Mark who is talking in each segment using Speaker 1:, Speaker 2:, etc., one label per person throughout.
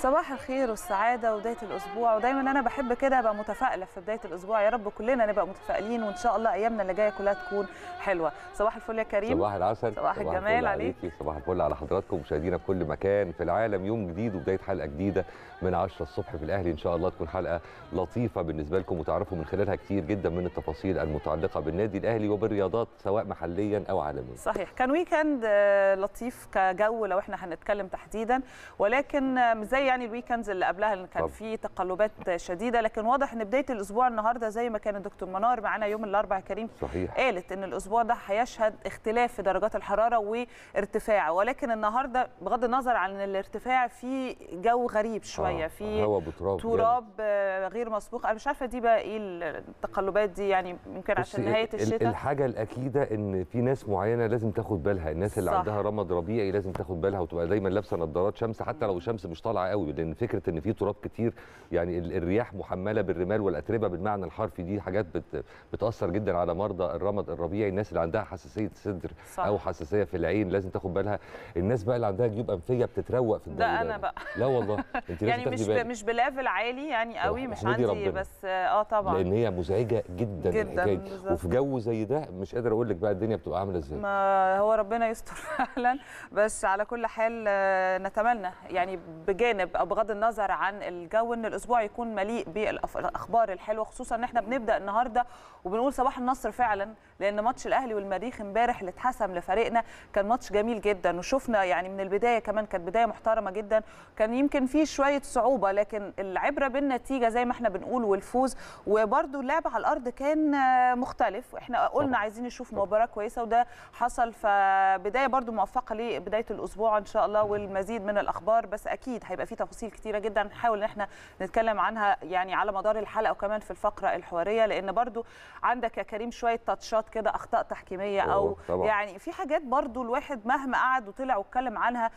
Speaker 1: صباح الخير والسعادة وبداية الأسبوع ودايما أنا بحب كده أبقى متفائلة في بداية الأسبوع يا رب كلنا نبقى متفائلين وإن شاء الله أيامنا اللي جاية كلها تكون حلوة صباح الفل يا كريم
Speaker 2: صباح العسل
Speaker 1: صباح الجمال
Speaker 2: الفل
Speaker 1: عليك.
Speaker 2: عليكي صباح الفل على حضراتكم مشاهدينا في كل مكان في العالم يوم جديد وبدايه حلقه جديده من 10 الصبح في الاهلي ان شاء الله تكون حلقه لطيفه بالنسبه لكم وتعرفوا من خلالها كتير جدا من التفاصيل المتعلقه بالنادي الاهلي وبالرياضات سواء محليا او عالميا
Speaker 1: صحيح كان ويكند آه، لطيف كجو لو احنا هنتكلم تحديدا ولكن آه، مش زي يعني الويكندز اللي قبلها اللي كان
Speaker 2: طبعا.
Speaker 1: فيه تقلبات شديده لكن واضح ان بدايه الاسبوع النهارده زي ما كان الدكتور منار معانا يوم الاربعاء يا كريم
Speaker 2: صحيح
Speaker 1: قالت ان الاسبوع ده هيشهد اختلاف في درجات الحراره وارتفاع ولكن النهارده بغض النظر عن الارتفاع في جو غريب شويه
Speaker 2: آه،
Speaker 1: في
Speaker 2: هوا بتراب
Speaker 1: تراب آه، غير مسبوق انا مش عارفه دي بقى ايه التقلبات دي يعني يمكن عشان
Speaker 2: بصي،
Speaker 1: نهايه
Speaker 2: ال-
Speaker 1: الشتاء
Speaker 2: الحاجه الاكيده ان في ناس معينه لازم تاخد بالها الناس اللي
Speaker 1: صح.
Speaker 2: عندها رمد ربيعي لازم تاخد بالها وتبقى دايما لابسه نظارات شمس حتى لو الشمس مش طالعه قوي لان فكره ان في تراب كتير يعني ال- الرياح محمله بالرمال والاتربه بالمعنى الحرفي دي حاجات بت بتاثر جدا على مرضى الرمد الربيعي الناس اللي عندها حساسيه صدر
Speaker 1: صح.
Speaker 2: او حساسيه في العين لازم تاخد بالها الناس بقى اللي عندها جيوب انفيه بتتروق في الجو
Speaker 1: ده أنا بقى.
Speaker 2: لا والله انت لازم
Speaker 1: يعني
Speaker 2: تاخدي
Speaker 1: مش ب...
Speaker 2: بالك
Speaker 1: مش بليفل عالي يعني قوي
Speaker 2: صراحة،
Speaker 1: مش
Speaker 2: احمدي
Speaker 1: عندي
Speaker 2: ربنا.
Speaker 1: بس اه طبعا
Speaker 2: لان هي مزعجه جدا,
Speaker 1: جداً،
Speaker 2: الحكاية دي.
Speaker 1: بالظبط.
Speaker 2: وفي جو زي ده مش قادر اقول لك بقى الدنيا بتبقى عامله ازاي
Speaker 1: ما هو ربنا يستر فعلا بس على كل حال آه، نتمنى يعني بجانب او بغض النظر عن الجو ان الاسبوع يكون مليء بالاخبار الحلوه خصوصا ان احنا بنبدا النهارده وبنقول صباح النصر فعلا لان ماتش الاهلي والمريخ امبارح اللي اتحسم لفريقنا كان ماتش جميل جدا وشفنا يعني من البدايه كمان كانت بدايه محترمه جدا كان يمكن فيه شويه صعوبه لكن العبره بالنتيجه زي ما احنا بنقول والفوز وبرده اللعب على الارض كان آه، مختلف احنا قلنا
Speaker 2: طبعاً.
Speaker 1: عايزين نشوف مباراه كويسه وده حصل فبدايه برضو موفقه لبدايه الاسبوع ان شاء الله والمزيد من الاخبار بس اكيد هيبقى في تفاصيل كتيره جدا نحاول ان احنا نتكلم عنها يعني على مدار الحلقه وكمان في الفقره الحواريه لان برضو عندك يا كريم شويه تاتشات كده اخطاء تحكيميه او
Speaker 2: أوه، طبعاً.
Speaker 1: يعني في حاجات برضو الواحد مهما قعد وطلع واتكلم عنها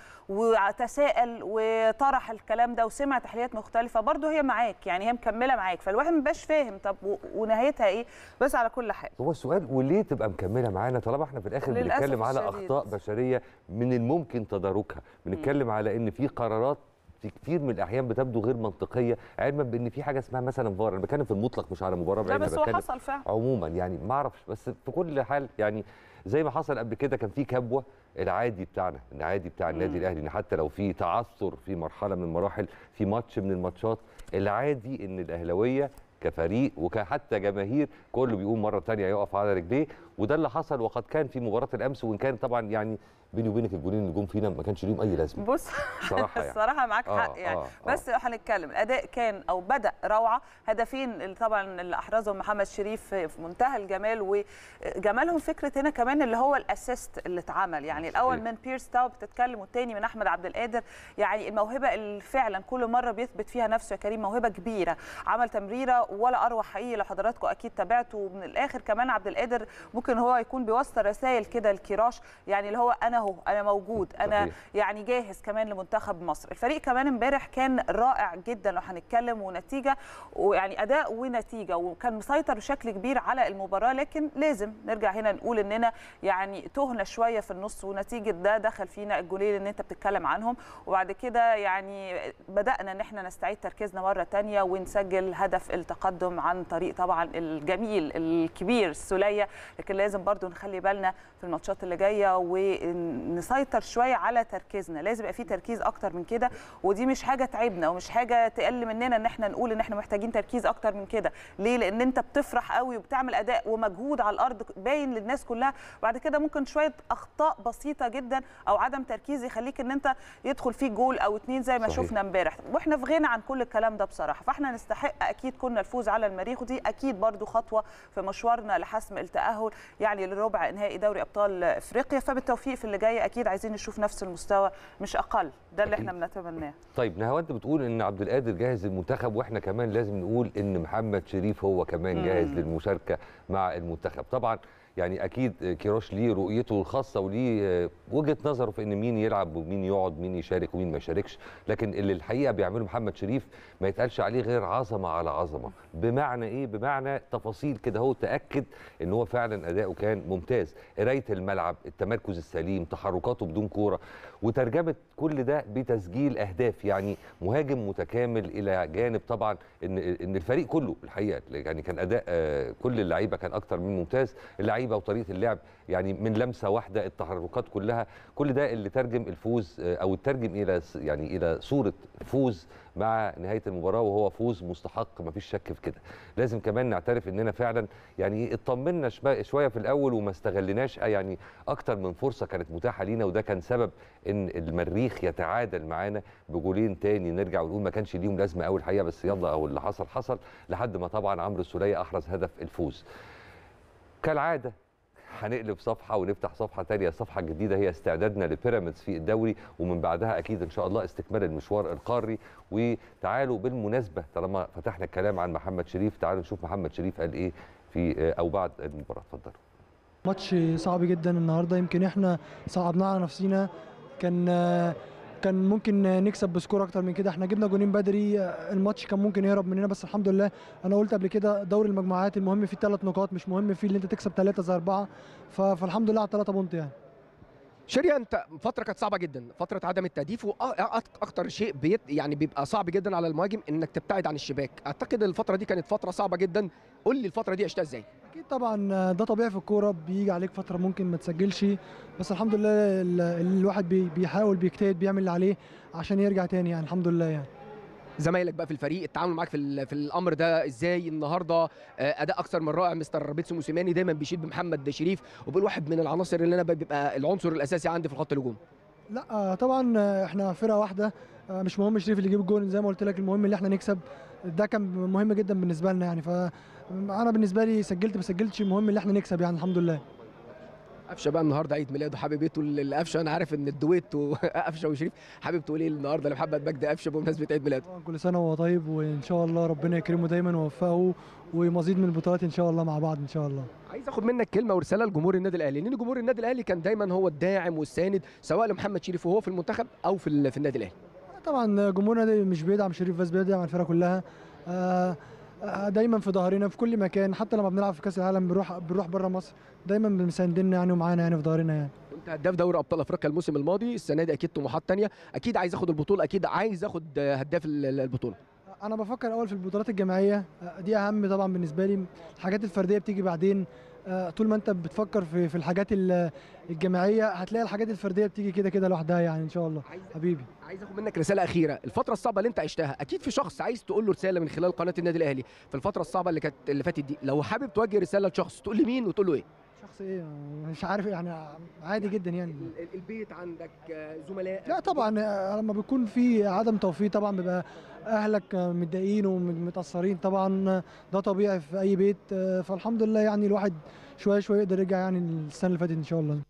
Speaker 1: وتساءل وطرح الكلام ده وسمع تحليلات مختلفه برضو هي معاك يعني هي مكمله معاك فالواحد مبقاش فاهم طب و- ونهايتها ايه بس على كل حال
Speaker 2: هو السؤال وليه تبقى مكمله معانا طالما احنا في الاخر
Speaker 1: للأسف
Speaker 2: بنتكلم على
Speaker 1: الشديد.
Speaker 2: اخطاء بشريه من الممكن تداركها بنتكلم على ان في قرارات في كتير من الاحيان بتبدو غير منطقيه علما بان في حاجه اسمها مثلا فار انا بتكلم في المطلق مش على مباراه
Speaker 1: لا
Speaker 2: بعينها
Speaker 1: بس هو
Speaker 2: بتكلم
Speaker 1: حصل فعلا
Speaker 2: عموما يعني ما اعرفش بس في كل حال يعني زي ما حصل قبل كده كان في كبوه العادي بتاعنا العادي بتاع النادي
Speaker 1: مم.
Speaker 2: الاهلي ان حتى لو في تعثر في مرحله من المراحل في ماتش من الماتشات العادي ان الاهلاويه كفريق وكحتى جماهير كله بيقوم مره تانية يقف على رجليه وده اللي حصل وقد كان في مباراه الامس وان كان طبعا يعني بيني وبينك الجولين اللي جم فينا ما كانش ليهم اي لازمه
Speaker 1: بص
Speaker 2: بصراحه يعني
Speaker 1: الصراحه معاك
Speaker 2: آه،
Speaker 1: حق يعني
Speaker 2: آه،
Speaker 1: بس هنتكلم الاداء كان او بدا روعه هدفين اللي طبعا اللي احرزهم محمد شريف في في منتهى الجمال وجمالهم فكره هنا كمان اللي هو الاسيست اللي اتعمل يعني الاول
Speaker 2: صحيح.
Speaker 1: من بيرس تاو بتتكلم والتاني من احمد عبد القادر يعني الموهبه اللي فعلا كل مره بيثبت فيها نفسه يا كريم موهبه كبيره عمل تمريره ولا اروع حقيقي لو حضراتكم اكيد تابعتوا ومن الاخر كمان عبد القادر ممكن هو يكون بيوصل رسائل كده لكيراش يعني اللي هو انا اهو انا موجود انا
Speaker 2: صحيح.
Speaker 1: يعني جاهز كمان لمنتخب مصر الفريق كمان امبارح كان رائع جدا لو هنتكلم ونتيجه ويعني اداء ونتيجه وكان مسيطر بشكل كبير على المباراه لكن لازم نرجع هنا نقول اننا يعني تهنا شويه في النص ونتيجه ده دخل فينا الجولين اللي انت بتتكلم عنهم وبعد كده يعني بدانا ان احنا نستعيد تركيزنا مره تانية ونسجل هدف التقدم عن طريق طبعا الجميل الكبير السوليه لكن لازم برضو نخلي بالنا في الماتشات اللي جايه ونسيطر شويه على تركيزنا لازم يبقى في تركيز اكتر من كده ودي مش حاجه تعبنا ومش حاجه تقل مننا ان احنا نقول ان احنا محتاجين تركيز اكتر من كده ليه لان انت بتفرح قوي وبتعمل اداء ومجهود على الارض باين للناس كلها بعد كده ممكن شويه اخطاء بسيطه جدا او عدم تركيز يخليك ان انت يدخل فيك جول او اتنين زي ما
Speaker 2: صحيح.
Speaker 1: شفنا امبارح واحنا في غنى عن كل الكلام ده بصراحه فاحنا نستحق اكيد كنا الفوز على المريخ ودي اكيد برضو خطوه في مشوارنا لحسم التاهل يعني لربع نهائي دوري ابطال افريقيا فبالتوفيق في اللي جاي اكيد عايزين نشوف نفس المستوى مش اقل ده اللي احنا بنتمناه
Speaker 2: طيب نهاوند انت بتقول ان عبد القادر جاهز للمنتخب واحنا كمان لازم نقول ان محمد شريف هو كمان
Speaker 1: مم.
Speaker 2: جاهز للمشاركه مع المنتخب طبعا يعني اكيد كيروش ليه رؤيته الخاصه وليه وجهه نظره في ان مين يلعب ومين يقعد مين يشارك ومين ما يشاركش لكن اللي الحقيقه بيعمله محمد شريف ما يتقالش عليه غير عظمه على عظمه بمعنى ايه بمعنى تفاصيل كده هو تاكد ان هو فعلا اداؤه كان ممتاز قرايه الملعب التمركز السليم تحركاته بدون كوره وترجمه كل ده بتسجيل اهداف يعني مهاجم متكامل الى جانب طبعا ان ان الفريق كله الحقيقه يعني كان اداء كل اللعيبه كان اكتر من ممتاز اللعيبه وطريقه اللعب يعني من لمسه واحده التحركات كلها كل ده اللي ترجم الفوز او الترجم الى يعني الى صوره فوز مع نهايه المباراه وهو فوز مستحق مفيش شك في كده لازم كمان نعترف اننا فعلا يعني اطمنا شويه في الاول وما استغلناش يعني اكتر من فرصه كانت متاحه لينا وده كان سبب ان المريخ يتعادل معانا بجولين تاني نرجع ونقول ما كانش ليهم لازمه قوي الحقيقه بس يلا او اللي حصل حصل لحد ما طبعا عمرو السوليه احرز هدف الفوز كالعاده هنقلب صفحه ونفتح صفحه ثانيه صفحه جديده هي استعدادنا لبيراميدز في الدوري ومن بعدها اكيد ان شاء الله استكمال المشوار القاري وتعالوا بالمناسبه طالما فتحنا الكلام عن محمد شريف تعالوا نشوف محمد شريف قال ايه في او بعد المباراه اتفضلوا
Speaker 3: ماتش صعب جدا النهارده يمكن احنا صعبناه على نفسينا كان كان ممكن نكسب بسكور اكتر من كده احنا جبنا جونين بدري الماتش كان ممكن يهرب مننا بس الحمد لله انا قلت قبل كده دوري المجموعات المهم فيه ثلاث نقاط مش مهم فيه اللي انت تكسب ثلاثه زي اربعه فالحمد لله على ثلاثه بونت يعني
Speaker 4: شيريا انت فتره كانت صعبه جدا فتره عدم التهديف واكتر شيء بيت يعني بيبقى صعب جدا على المهاجم انك تبتعد عن الشباك اعتقد الفتره دي كانت فتره صعبه جدا قول لي الفتره دي عشتها ازاي
Speaker 3: اكيد طبعا ده طبيعي في الكوره بيجي عليك فتره ممكن ما تسجلش بس الحمد لله الواحد بيحاول بيجتهد بيعمل اللي عليه عشان يرجع تاني يعني الحمد لله يعني
Speaker 4: زمايلك بقى في الفريق التعامل معاك في في الامر ده ازاي النهارده اداء اكثر من رائع مستر بيتسو موسيماني دايما بيشيد بمحمد شريف وبيقول واحد من العناصر اللي انا بيبقى العنصر الاساسي عندي في خط الهجوم
Speaker 3: لا طبعا احنا فرقه واحده مش مهم شريف اللي يجيب الجول زي ما قلت لك المهم اللي احنا نكسب ده كان مهم جدا بالنسبه لنا يعني فانا بالنسبه لي سجلت ما سجلتش المهم اللي احنا نكسب يعني الحمد لله
Speaker 4: قفشه بقى النهارده عيد ميلاده حابب ايه تقول لقفشه انا عارف ان الدويت قفشه وشريف حابب تقول ايه النهارده لمحمد مجدي قفشه بمناسبه عيد ميلاده
Speaker 3: كل سنه وهو طيب وان شاء الله ربنا يكرمه دايما ويوفقه ومزيد من البطولات ان شاء الله مع بعض ان شاء الله
Speaker 4: عايز اخد منك كلمه ورساله لجمهور النادي الاهلي لان جمهور النادي الاهلي كان دايما هو الداعم والساند سواء لمحمد شريف وهو في المنتخب او في, في النادي الاهلي
Speaker 3: طبعا جمهورنا مش بيدعم شريف بس بيدعم الفرقه كلها آه دايما في ظهرنا في كل مكان حتى لما بنلعب في كاس العالم بنروح بنروح بره مصر دايما مساندنا يعني ومعانا يعني في ظهرنا يعني
Speaker 4: كنت هداف دوري ابطال افريقيا الموسم الماضي السنه دي اكيد طموحات تانية اكيد عايز اخد البطوله اكيد عايز اخد هداف البطوله
Speaker 3: انا بفكر اول في البطولات الجماعيه دي اهم طبعا بالنسبه لي الحاجات الفرديه بتيجي بعدين طول ما انت بتفكر في في الحاجات الجماعيه هتلاقي الحاجات الفرديه بتيجي كده كده لوحدها يعني ان شاء الله
Speaker 4: عايز
Speaker 3: حبيبي
Speaker 4: عايز اخد منك رساله اخيره الفتره الصعبه اللي انت عشتها اكيد في شخص عايز تقول له رساله من خلال قناه النادي الاهلي في الفتره الصعبه اللي كانت اللي فاتت دي لو حابب توجه رساله لشخص تقول لي مين وتقول له ايه
Speaker 3: شخص ايه مش عارف يعني عادي جدا يعني
Speaker 4: البيت عندك زملاء
Speaker 3: لا طبعا لما بيكون في عدم توفيق طبعا بيبقى اهلك متضايقين ومتاثرين طبعا ده طبيعي في اي بيت فالحمد لله يعني الواحد شويه شويه يقدر يرجع يعني السنه اللي فاتت ان شاء الله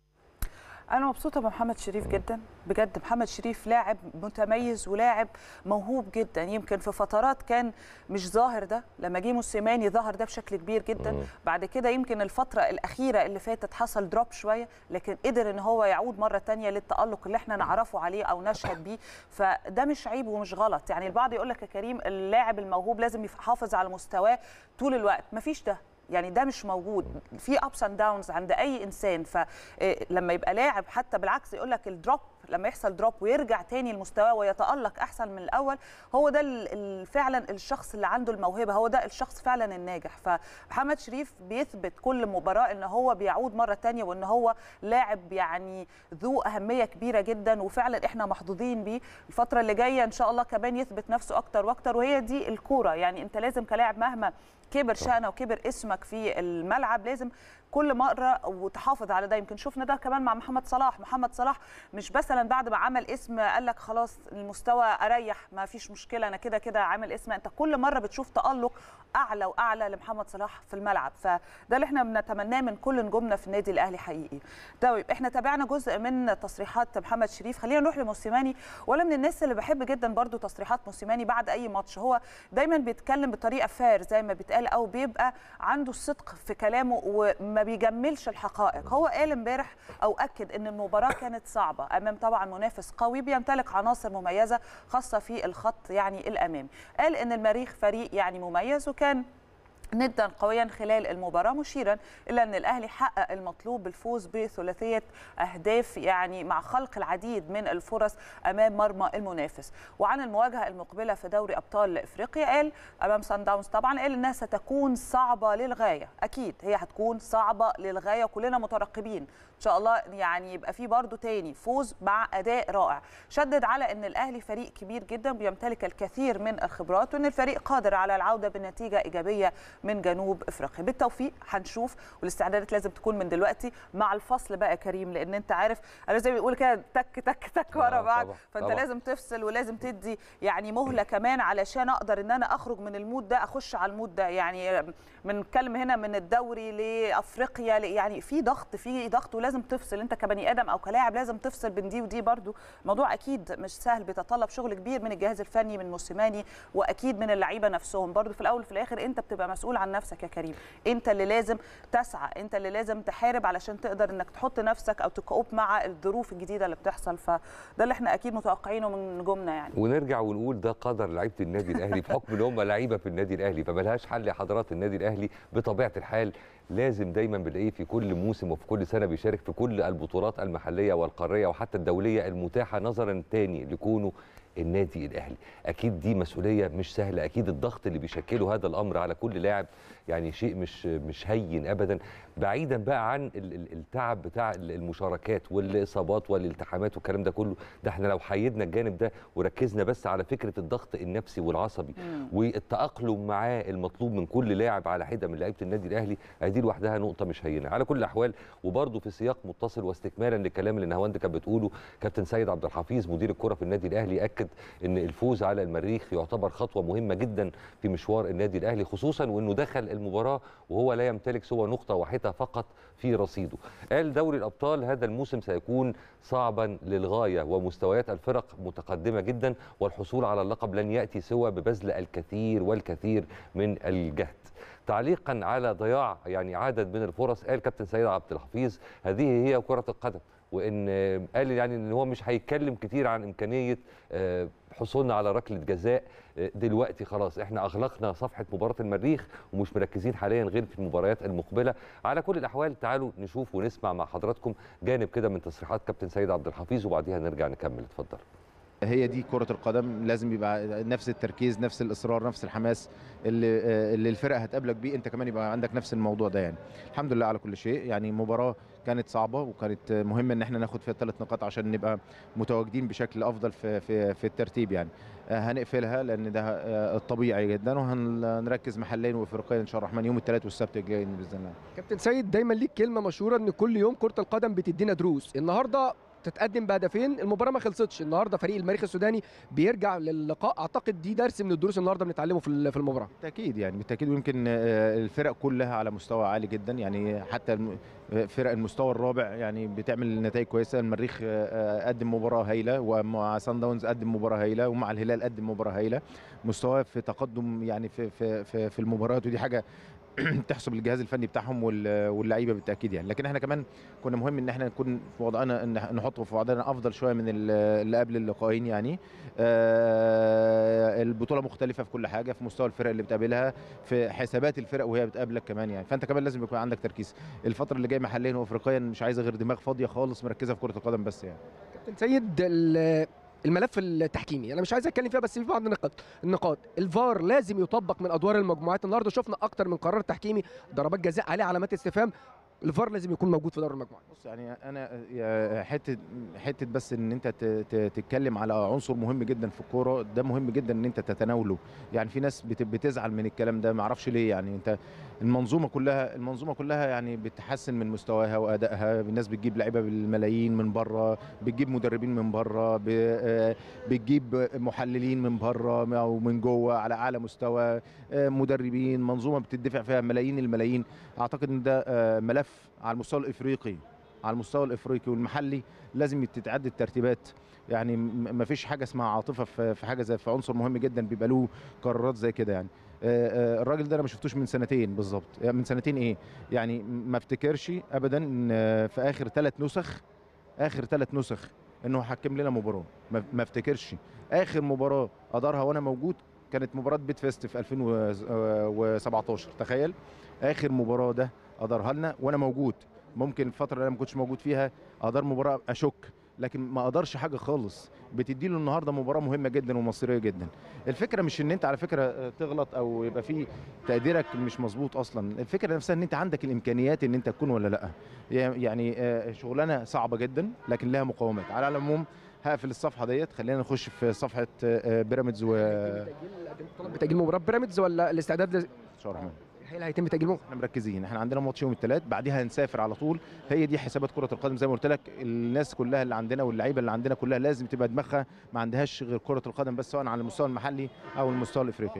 Speaker 1: انا مبسوطه بمحمد شريف جدا بجد محمد شريف لاعب متميز ولاعب موهوب جدا يمكن في فترات كان مش ظاهر ده لما جه موسيماني ظهر ده بشكل كبير جدا بعد كده يمكن الفتره الاخيره اللي فاتت حصل دروب شويه لكن قدر ان هو يعود مره تانية للتالق اللي احنا نعرفه عليه او نشهد بيه فده مش عيب ومش غلط يعني البعض يقول لك يا كريم اللاعب الموهوب لازم يحافظ على مستواه طول الوقت مفيش ده يعني ده مش موجود في ابس اند داونز عند اي انسان فلما يبقى لاعب حتى بالعكس يقول لك الدروب لما يحصل دروب ويرجع تاني لمستواه ويتالق احسن من الاول هو ده فعلا الشخص اللي عنده الموهبه هو ده الشخص فعلا الناجح فمحمد شريف بيثبت كل مباراه ان هو بيعود مره تانية وان هو لاعب يعني ذو اهميه كبيره جدا وفعلا احنا محظوظين بيه الفتره اللي جايه ان شاء الله كمان يثبت نفسه اكتر واكتر وهي دي الكوره يعني انت لازم كلاعب مهما كبر شأنه وكبر اسمك في الملعب لازم كل مره وتحافظ على ده يمكن شفنا ده كمان مع محمد صلاح محمد صلاح مش مثلا بعد ما عمل اسم قال لك خلاص المستوى اريح ما فيش مشكله انا كده كده عامل اسم انت كل مره بتشوف تالق اعلى واعلى لمحمد صلاح في الملعب فده اللي احنا بنتمناه من كل نجومنا في النادي الاهلي حقيقي طيب احنا تابعنا جزء من تصريحات محمد شريف خلينا نروح لموسيماني ولا من الناس اللي بحب جدا برضو تصريحات موسيماني بعد اي ماتش هو دايما بيتكلم بطريقه فير زي ما بيتقال او بيبقى عنده الصدق في كلامه وما بيجملش الحقائق هو قال امبارح او اكد ان المباراه كانت صعبه امام طبعا منافس قوي بيمتلك عناصر مميزه خاصه في الخط يعني الامامي قال ان المريخ فريق يعني مميز وكان ندا قويا خلال المباراه مشيرا الى ان الاهلي حقق المطلوب بالفوز بثلاثيه اهداف يعني مع خلق العديد من الفرص امام مرمى المنافس وعن المواجهه المقبله في دوري ابطال افريقيا قال امام سان داونز طبعا قال انها ستكون صعبه للغايه اكيد هي هتكون صعبه للغايه وكلنا مترقبين ان شاء الله يعني يبقى في برضو تاني فوز مع اداء رائع شدد على ان الاهلي فريق كبير جدا بيمتلك الكثير من الخبرات وان الفريق قادر على العوده بنتيجه ايجابيه من جنوب افريقيا بالتوفيق هنشوف والاستعدادات لازم تكون من دلوقتي مع الفصل بقى يا كريم لان انت عارف انا زي ما بيقول كده تك تك تك ورا
Speaker 2: آه،
Speaker 1: بعض
Speaker 2: طبعاً،
Speaker 1: فانت
Speaker 2: طبعاً.
Speaker 1: لازم تفصل ولازم تدي يعني مهله كمان علشان اقدر ان انا اخرج من المود ده اخش على المود ده يعني بنتكلم هنا من الدوري لافريقيا ل- يعني في ضغط في ضغط ولازم تفصل انت كبني ادم او كلاعب لازم تفصل بين دي ودي برضو الموضوع اكيد مش سهل بيتطلب شغل كبير من الجهاز الفني من موسيماني واكيد من اللعيبه نفسهم برضو في الاول وفي الاخر انت بتبقى مسؤول عن نفسك يا كريم انت اللي لازم تسعى انت اللي لازم تحارب علشان تقدر انك تحط نفسك او تكوب مع الظروف الجديده اللي بتحصل فده اللي احنا اكيد متوقعينه من نجومنا يعني
Speaker 2: ونرجع ونقول ده قدر لعيبه النادي الاهلي بحكم ان هم لعيبه في النادي الاهلي فملهاش حل يا حضرات النادي الاهلي بطبيعه الحال لازم دايما بنلاقيه في كل موسم وفي كل سنه بيشارك في كل البطولات المحليه والقاريه وحتى الدوليه المتاحه نظرا تاني لكونه النادي الاهلي اكيد دي مسؤوليه مش سهله اكيد الضغط اللي بيشكله هذا الامر على كل لاعب يعني شيء مش مش هين ابدا بعيدا بقى عن ال- ال- التعب بتاع ال- المشاركات والاصابات والالتحامات والكلام ده كله ده احنا لو حيدنا الجانب ده وركزنا بس على فكره الضغط النفسي والعصبي والتاقلم معاه المطلوب من كل لاعب على حده من لعيبه النادي الاهلي دي لوحدها نقطه مش هينه على كل الاحوال وبرده في سياق متصل واستكمالا للكلام اللي نهاوند كانت بتقوله كابتن سيد عبد الحفيظ مدير الكره في النادي الاهلي اكد ان الفوز على المريخ يعتبر خطوه مهمه جدا في مشوار النادي الاهلي خصوصا وانه دخل المباراه وهو لا يمتلك سوى نقطه واحده فقط في رصيده قال دوري الابطال هذا الموسم سيكون صعبا للغايه ومستويات الفرق متقدمه جدا والحصول على اللقب لن ياتي سوى ببذل الكثير والكثير من الجهد تعليقا على ضياع يعني عدد من الفرص قال كابتن سيد عبد الحفيظ هذه هي كره القدم وان قال يعني ان هو مش هيتكلم كتير عن امكانيه آه، حصولنا على ركله جزاء آه، دلوقتي خلاص احنا اغلقنا صفحه مباراه المريخ ومش مركزين حاليا غير في المباريات المقبله على كل الاحوال تعالوا نشوف ونسمع مع حضراتكم جانب كده من تصريحات كابتن سيد عبد الحفيظ وبعديها نرجع نكمل اتفضل
Speaker 5: هي دي كرة القدم لازم يبقى نفس التركيز نفس الإصرار نفس الحماس اللي اللي الفرقة هتقابلك بيه أنت كمان يبقى عندك نفس الموضوع ده يعني الحمد لله على كل شيء يعني مباراة كانت صعبة وكانت مهمة إن احنا ناخد فيها الثلاث نقاط عشان نبقى متواجدين بشكل أفضل في في في الترتيب يعني آه، هنقفلها لأن ده آه، الطبيعي جدا وهنركز محليا وافريقيا إن شاء الله الرحمن يوم الثلاث والسبت الجايين بإذن الله
Speaker 4: كابتن سيد دايما ليك كلمه مشهوره ان كل يوم كره القدم بتدينا دروس النهارده تتقدم بهدفين المباراه ما خلصتش النهارده فريق المريخ السوداني بيرجع للقاء اعتقد دي درس من الدروس النهارده بنتعلمه في ال- في المباراه
Speaker 5: بالتاكيد يعني بالتاكيد ويمكن آه، الفرق كلها على مستوى عالي جدا يعني حتى الم- آه، فرق المستوى الرابع يعني بتعمل نتائج كويسه المريخ آه، آه، قدم مباراه هايله ومع سان داونز قدم مباراه هايله ومع الهلال قدم مباراه هايله مستواه في تقدم يعني في في في, في المباريات ودي حاجه تحسب الجهاز الفني بتاعهم وال- واللعيبه بالتاكيد يعني لكن احنا كمان كنا مهم ان احنا نكون في وضعنا ان نحط في وضعنا افضل شويه من ال- اللي قبل اللقاءين يعني آه، البطوله مختلفه في كل حاجه في مستوى الفرق اللي بتقابلها في حسابات الفرق وهي بتقابلك كمان يعني فانت كمان لازم يكون عندك تركيز الفتره اللي جايه محليا وافريقيا مش عايزه غير دماغ فاضيه خالص مركزه في كره القدم بس يعني
Speaker 4: كابتن سيد ال- الملف التحكيمي انا مش عايز اتكلم فيها بس في بعض النقاط النقاط الفار لازم يطبق من ادوار المجموعات النهارده شفنا اكتر من قرار تحكيمي ضربات جزاء عليه علامات استفهام الفار لازم يكون موجود في دور المجموعات
Speaker 5: بص يعني انا يا حته حته بس ان انت ت- ت- تتكلم على عنصر مهم جدا في الكوره ده مهم جدا ان انت تتناوله يعني في ناس بت- بتزعل من الكلام ده ما اعرفش ليه يعني انت المنظومه كلها المنظومه كلها يعني بتحسن من مستواها وادائها الناس بتجيب لعيبه بالملايين من بره بتجيب مدربين من بره ب- آه، بتجيب محللين من بره او من جوه على اعلى مستوى آه، مدربين منظومه بتدفع فيها ملايين الملايين اعتقد ان ده آه، ملف على المستوى الافريقي على المستوى الافريقي والمحلي لازم تتعدد الترتيبات يعني ما فيش حاجه اسمها عاطفه في في حاجه زي في عنصر مهم جدا بيبقى له قرارات زي كده يعني آه، آه، الراجل ده انا ما شفتوش من سنتين بالظبط يعني من سنتين ايه يعني ما افتكرش ابدا ان آه، في اخر ثلاث نسخ اخر ثلاث نسخ انه حكم لنا مباراه ما ما افتكرش اخر مباراه ادارها وانا موجود كانت مباراه بيت فيست في 2017 تخيل اخر مباراه ده ادارها لنا وانا موجود ممكن الفتره اللي انا ما كنتش موجود فيها ادار مباراه اشك لكن ما قدرش حاجه خالص بتدي له النهارده مباراه مهمه جدا ومصيريه جدا الفكره مش ان انت على فكره آه، تغلط او يبقى في تقديرك مش مظبوط اصلا الفكره نفسها ان انت عندك الامكانيات ان انت تكون ولا لا يعني آه، شغلانه صعبه جدا لكن لها مقاومات على العموم هقفل الصفحه ديت خلينا نخش في صفحه آه، آه، بيراميدز و
Speaker 4: طلب بتاجيل مباراه بيراميدز ولا الاستعداد ل...
Speaker 5: شاء الله الرحمن
Speaker 4: هل هيتم تاجيل مباراه
Speaker 5: احنا مركزين احنا عندنا ماتش يوم الثلاث بعديها هنسافر على طول هي دي حسابات كره القدم زي ما قلت لك الناس كلها اللي عندنا واللعيبه اللي عندنا كلها لازم تبقى دماغها ما عندهاش غير كره القدم بس سواء على المستوى المحلي او المستوى الافريقي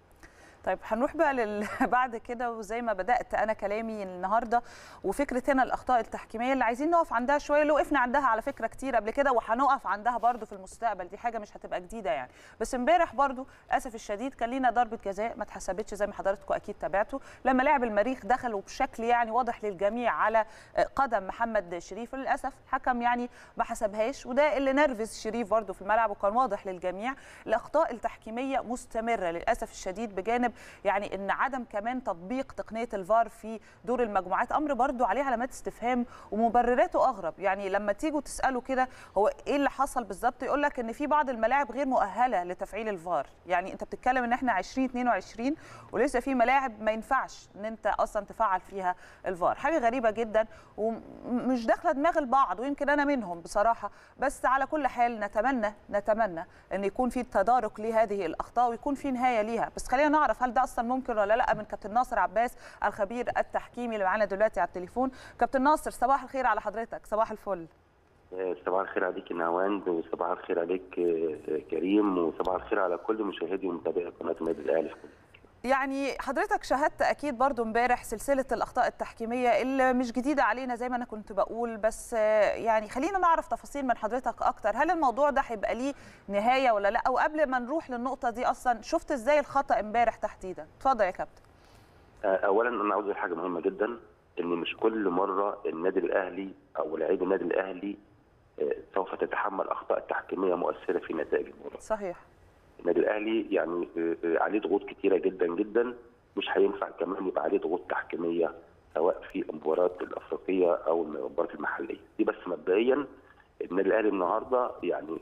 Speaker 1: طيب هنروح بقى لل... بعد كده وزي ما بدات انا كلامي النهارده وفكره هنا الاخطاء التحكيميه اللي عايزين نقف عندها شويه اللي وقفنا عندها على فكره كتير قبل كده وهنقف عندها برده في المستقبل دي حاجه مش هتبقى جديده يعني بس امبارح برده اسف الشديد كان لينا ضربه جزاء ما اتحسبتش زي ما حضراتكم اكيد تابعتوا لما لاعب المريخ دخلوا بشكل يعني واضح للجميع على قدم محمد شريف للاسف الحكم يعني ما حسبهاش وده اللي نرفز شريف برده في الملعب وكان واضح للجميع الاخطاء التحكيميه مستمره للاسف الشديد بجانب يعني ان عدم كمان تطبيق تقنيه الفار في دور المجموعات امر برضو عليه علامات استفهام ومبرراته اغرب يعني لما تيجوا تسالوا كده هو ايه اللي حصل بالظبط يقول لك ان في بعض الملاعب غير مؤهله لتفعيل الفار يعني انت بتتكلم ان احنا 2022 ولسه في ملاعب ما ينفعش ان انت اصلا تفعل فيها الفار حاجه غريبه جدا ومش داخله دماغ البعض ويمكن انا منهم بصراحه بس على كل حال نتمنى نتمنى ان يكون في تدارك لهذه الاخطاء ويكون في نهايه ليها بس خلينا نعرف هل ده اصلا ممكن ولا لا من كابتن ناصر عباس الخبير التحكيمي اللي معانا دلوقتي على التليفون كابتن ناصر صباح الخير على حضرتك صباح الفل
Speaker 6: صباح الخير عليك نهاوند وصباح الخير عليك كريم وصباح الخير على كل مشاهدي ومتابعي قناه النادي الاهلي في كل
Speaker 1: يعني حضرتك شاهدت اكيد برضو امبارح سلسله الاخطاء التحكيميه اللي مش جديده علينا زي ما انا كنت بقول بس يعني خلينا نعرف تفاصيل من حضرتك اكتر هل الموضوع ده هيبقى ليه نهايه ولا لا وقبل ما نروح للنقطه دي اصلا شفت ازاي الخطا امبارح تحديدا اتفضل يا كابتن
Speaker 6: اولا انا عاوز حاجه مهمه جدا ان مش كل مره النادي الاهلي او لعيب النادي الاهلي سوف تتحمل اخطاء تحكيميه مؤثره في نتائج المباراه
Speaker 1: صحيح
Speaker 6: النادي الاهلي يعني عليه ضغوط كتيره جدا جدا مش هينفع كمان يبقى عليه ضغوط تحكيميه سواء في المباريات الافريقيه او المباريات المحليه دي بس مبدئيا النادي الاهلي النهارده يعني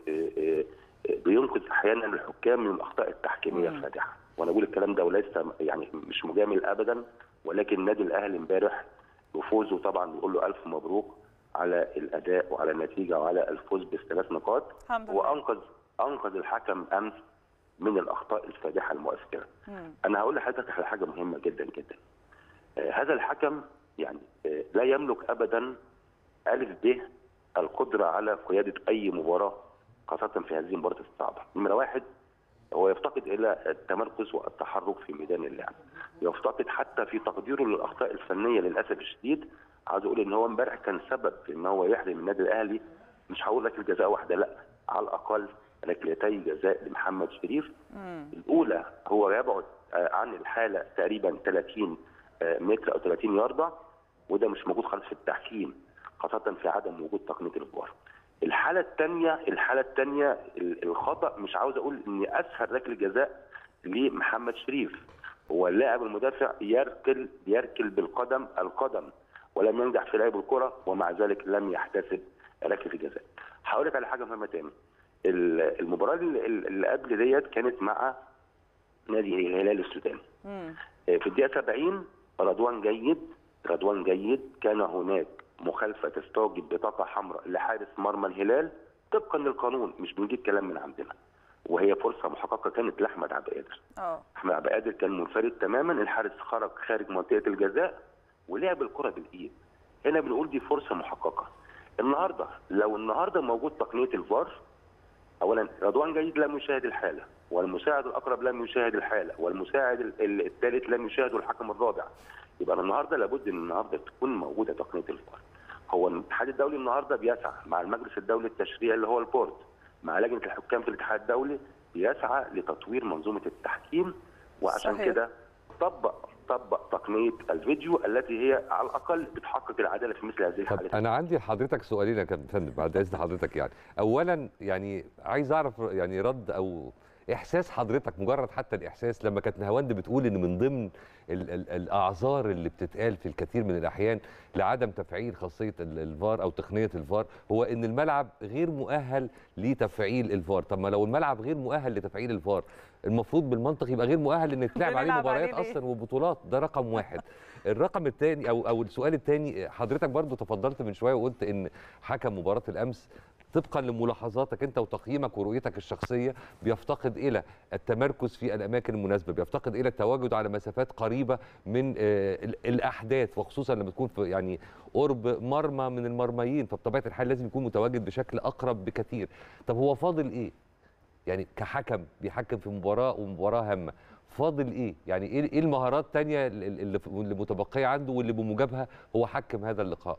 Speaker 6: بينقذ احيانا الحكام من الاخطاء التحكيميه الفادحه وانا بقول الكلام ده وليس يعني مش مجامل ابدا ولكن النادي الاهلي امبارح بفوزه طبعا بيقول له الف مبروك على الاداء وعلى النتيجه وعلى الفوز بالثلاث نقاط وانقذ انقذ الحكم امس من الاخطاء الفادحه المؤثره. مم. انا هقول لحضرتك على حاجه مهمه جدا جدا. آه هذا الحكم يعني آه لا يملك ابدا الف ب القدره على قياده اي مباراه خاصه في هذه المباراه الصعبه. نمره واحد هو يفتقد الى التمركز والتحرك في ميدان اللعب. يفتقد حتى في تقديره للاخطاء الفنيه للاسف الشديد عاوز اقول ان هو امبارح كان سبب في ان هو يحرم النادي الاهلي مش هقول لك الجزاء واحده لا على الاقل ركلتي جزاء لمحمد شريف مم. الاولى هو يبعد عن الحاله تقريبا 30 متر او 30 يارده وده مش موجود خالص في التحكيم خاصه في عدم وجود تقنيه الفار الحاله الثانيه الحاله الثانيه الخطا مش عاوز اقول ان اسهل ركله جزاء لمحمد شريف هو اللاعب المدافع يركل يركل بالقدم القدم ولم ينجح في لعب الكره ومع ذلك لم يحتسب ركله الجزاء هقول لك على حاجه مهمه تاني المباراه اللي قبل ديت كانت مع نادي الهلال السوداني في الدقيقه 70 رضوان جيد رضوان جيد كان هناك مخالفه تستوجب بطاقه حمراء لحارس مرمى الهلال طبقا للقانون مش بنجيب كلام من عندنا وهي فرصه محققه كانت لاحمد عبد القادر احمد عبد القادر كان منفرد تماما الحارس خرج خارج منطقه الجزاء ولعب الكره بالايد هنا بنقول دي فرصه محققه النهارده لو النهارده موجود تقنيه الفار اولا رضوان جيد لم يشاهد الحاله والمساعد الاقرب لم يشاهد الحاله والمساعد الثالث لم يشاهده الحكم الرابع يبقى النهارده لابد ان النهارده تكون موجوده تقنيه الفار هو الاتحاد الدولي النهارده بيسعى مع المجلس الدولي التشريعي اللي هو البورد مع لجنه الحكام في الاتحاد الدولي بيسعى لتطوير منظومه التحكيم وعشان
Speaker 1: صحيح.
Speaker 6: كده طبق طبق تقنيه الفيديو التي هي على الاقل بتحقق العداله في مثل هذه
Speaker 2: طب
Speaker 6: الحالات
Speaker 2: انا عندي لحضرتك سؤالين يا كابتن فندم بعد اذن حضرتك يعني اولا يعني عايز اعرف يعني رد او احساس حضرتك مجرد حتى الاحساس لما كانت نهاوند بتقول ان من ضمن ال ال الاعذار اللي بتتقال في الكثير من الاحيان لعدم تفعيل خاصيه ال- الفار او تقنيه الفار هو ان الملعب غير مؤهل لتفعيل الفار طب ما لو الملعب غير مؤهل لتفعيل الفار المفروض بالمنطق يبقى غير مؤهل ان تلعب عليه
Speaker 1: بنلعب عليه
Speaker 2: مباريات
Speaker 1: ليه؟
Speaker 2: اصلا وبطولات ده رقم واحد الرقم الثاني او او السؤال الثاني حضرتك برضو تفضلت من شويه وقلت ان حكم مباراه الامس طبقا لملاحظاتك انت وتقييمك ورؤيتك الشخصيه بيفتقد الى التمركز في الاماكن المناسبه بيفتقد الى التواجد على مسافات قريبه من آه، ال- الاحداث وخصوصا لما تكون في يعني قرب مرمى من المرميين فبطبيعه الحال لازم يكون متواجد بشكل اقرب بكثير طب هو فاضل ايه يعني كحكم بيحكم في مباراه ومباراه هامه فاضل ايه يعني ايه إيه المهارات التانية اللي اللي اللي متبقيه عنده واللي بموجبها هو حكم هذا اللقاء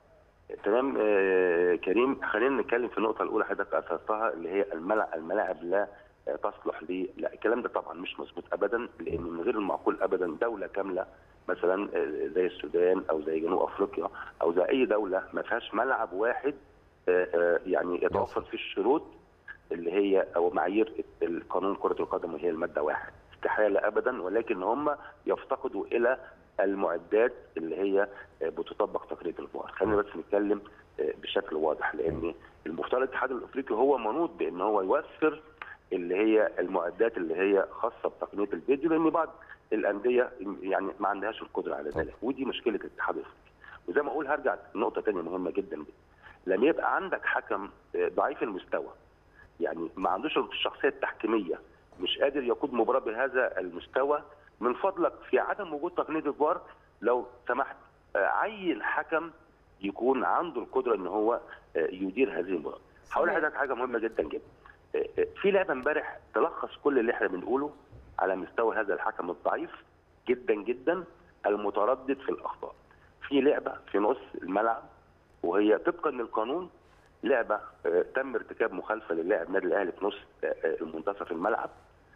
Speaker 6: تمام آه كريم خلينا نتكلم في النقطه الاولى حضرتك اثرتها اللي هي الملعب الملاعب لا آه، تصلح ليه لا الكلام ده طبعا مش مظبوط ابدا لان من غير المعقول ابدا دوله كامله مثلا آه، زي السودان او زي جنوب افريقيا او زي اي دوله ما فيهاش ملعب واحد آه، آه، يعني يتوفر فيه الشروط اللي هي او معايير القانون كره القدم وهي الماده واحد استحاله ابدا ولكن هم يفتقدوا الى المعدات اللي هي بتطبق تقنيه الفار خلينا بس نتكلم بشكل واضح لان المفترض الاتحاد الافريقي هو منوط بان هو يوفر اللي هي المعدات اللي هي خاصه بتقنيه الفيديو لان بعض الانديه يعني ما عندهاش القدره على ذلك ودي مشكله الاتحاد الافريقي وزي ما اقول هرجع لنقطه ثانيه مهمه جدا جدا لما يبقى عندك حكم ضعيف المستوى يعني ما عندوش الشخصيه التحكيميه مش قادر يقود مباراه بهذا المستوى من فضلك في عدم وجود تقنيه الفار لو سمحت آه، عين حكم يكون عنده القدره ان هو آه، يدير هذه المباراه. هقول
Speaker 1: صحيح.
Speaker 6: لحضرتك حاجه مهمه جدا جدا. آه، آه، في لعبه امبارح تلخص كل اللي احنا بنقوله على مستوى هذا الحكم الضعيف جدا جدا المتردد في الاخطاء. في لعبه في نص الملعب وهي طبقا للقانون لعبه آه، تم ارتكاب مخالفه للاعب النادي الاهلي في نص آه، آه، المنتصف الملعب.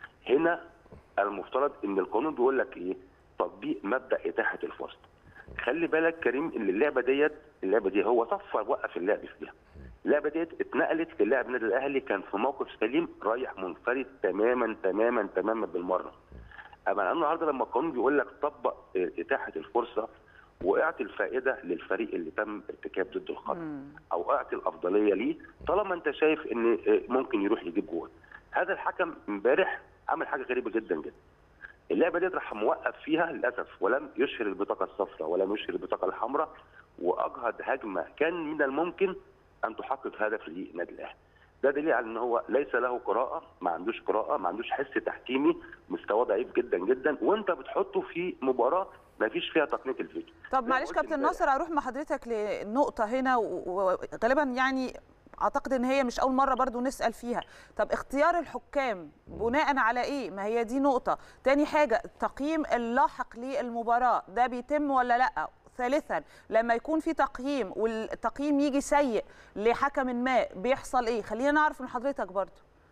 Speaker 6: هنا المفترض ان القانون بيقول لك ايه؟ تطبيق مبدا اتاحه الفرصه. خلي بالك كريم ان اللعبه ديت اللعبه دي هو صفر وقف اللعب فيها. اللعبه ديت اتنقلت للاعب النادي الاهلي كان في موقف سليم رايح منفرد تماما تماما تماما بالمره. اما أنا النهارده لما القانون بيقول لك طبق اه، اتاحه الفرصه واعطي الفائده للفريق اللي تم ارتكاب ضده الخطا
Speaker 1: مم.
Speaker 6: او اعطي الافضليه ليه طالما انت شايف ان اه، ممكن يروح يجيب جول. هذا الحكم امبارح عمل حاجه غريبه جدا جدا. اللعبه دي راح موقف فيها للاسف ولم يشهر البطاقه الصفراء ولم يشهر البطاقه الحمراء واجهض هجمه كان من الممكن ان تحقق هدف للنادي الاهلي. ده دليل على ان هو ليس له قراءه ما عندوش قراءه ما عندوش حس تحكيمي مستواه ضعيف جدا جدا وانت بتحطه في مباراه ما فيش فيها تقنيه الفيديو
Speaker 1: طب
Speaker 6: زي ما
Speaker 1: معلش
Speaker 6: قلت
Speaker 1: كابتن
Speaker 6: امبارح.
Speaker 1: ناصر اروح مع حضرتك لنقطه هنا و- وغالبا يعني اعتقد ان هي مش اول مره برضو نسال فيها طب اختيار الحكام بناء على ايه ما هي دي نقطه تاني حاجه التقييم اللاحق للمباراه ده بيتم ولا لا ثالثا لما يكون في تقييم والتقييم يجي سيء لحكم ما بيحصل ايه خلينا نعرف من حضرتك برضو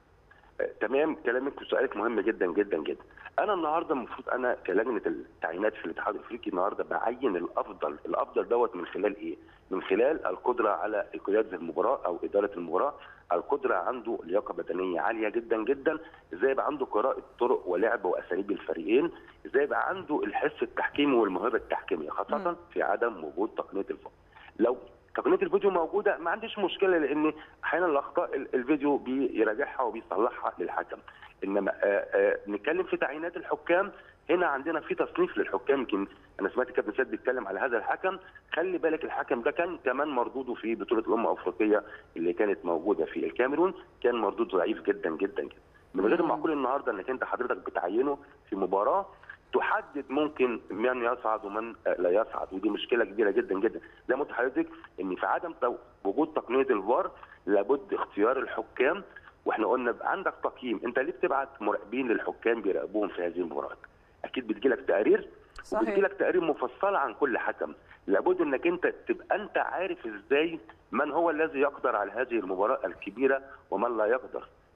Speaker 6: آه، تمام كلامك وسؤالك مهم جدا جدا جدا انا النهارده المفروض انا كلجنه التعيينات في الاتحاد الافريقي النهارده بعين الافضل الافضل دوت من خلال ايه من خلال القدره على قياده المباراه او اداره المباراه القدره عنده لياقه بدنيه عاليه جدا جدا ازاي يبقى عنده قراءه طرق ولعب واساليب الفريقين ازاي يبقى عنده الحس التحكيمي والموهبه التحكيميه خاصه
Speaker 1: مم.
Speaker 6: في عدم وجود تقنيه الفار لو تقنيه الفيديو موجوده ما عنديش مشكله لان احيانا الاخطاء ال- الفيديو بيراجعها وبيصلحها للحكم انما آه، آه، نتكلم في تعيينات الحكام هنا عندنا في تصنيف للحكام يمكن انا سمعت كابتن سيد بيتكلم على هذا الحكم خلي بالك الحكم ده كان كمان مردوده في بطوله الامم الافريقيه اللي كانت موجوده في الكاميرون كان مردود ضعيف جدا جدا جدا من غير
Speaker 1: مم.
Speaker 6: المعقول النهارده انك انت حضرتك بتعينه في مباراه تحدد ممكن من يصعد ومن آه، لا يصعد ودي مشكله كبيره جدا جدا زي ما قلت لحضرتك ان في عدم تو- وجود تقنيه الفار لابد اختيار الحكام واحنا قلنا بقى عندك تقييم انت ليه بتبعت مراقبين للحكام بيراقبوهم في هذه المباريات اكيد بتجي لك تقارير وبتجي
Speaker 1: صحيح
Speaker 6: لك تقارير مفصله عن كل حكم لابد انك انت تبقى انت عارف ازاي من هو الذي يقدر على هذه المباراه الكبيره ومن لا يقدر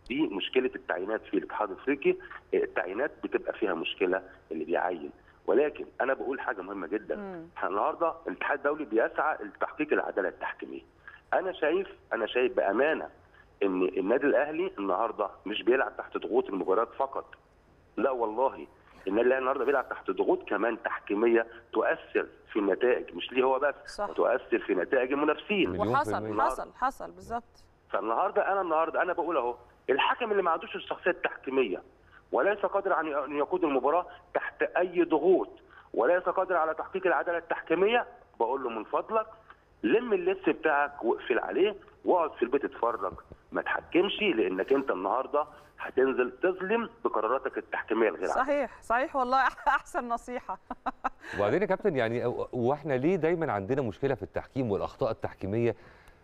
Speaker 6: دي مشكله التعيينات في الاتحاد الافريقي التعيينات بتبقى فيها مشكله اللي بيعين ولكن انا بقول حاجه مهمه جدا
Speaker 1: مم.
Speaker 6: احنا النهارده الاتحاد الدولي بيسعى لتحقيق العداله التحكيميه انا شايف انا شايف بامانه ان النادي الاهلي النهارده مش بيلعب تحت ضغوط المباريات فقط لا والله النادي الاهلي النهارده بيلعب تحت ضغوط كمان تحكيميه تؤثر في النتائج مش ليه هو بس
Speaker 1: صح.
Speaker 6: وتؤثر في نتائج المنافسين
Speaker 2: مليون في
Speaker 1: وحصل
Speaker 2: المية.
Speaker 1: حصل حصل بالظبط
Speaker 6: فالنهارده انا النهارده انا بقول اهو الحكم اللي ما عندوش الشخصيه التحكيميه وليس قادر عن ان يقود المباراه تحت اي ضغوط وليس قادر على تحقيق العداله التحكيميه بقول له من فضلك لم اللبس بتاعك واقفل عليه واقعد في البيت اتفرج ما تحكمش لانك انت النهارده هتنزل تظلم بقراراتك التحكيميه الغير عادلة.
Speaker 1: صحيح صحيح والله احسن نصيحه
Speaker 2: وبعدين يا كابتن يعني واحنا ليه دايما عندنا مشكله في التحكيم والاخطاء التحكيميه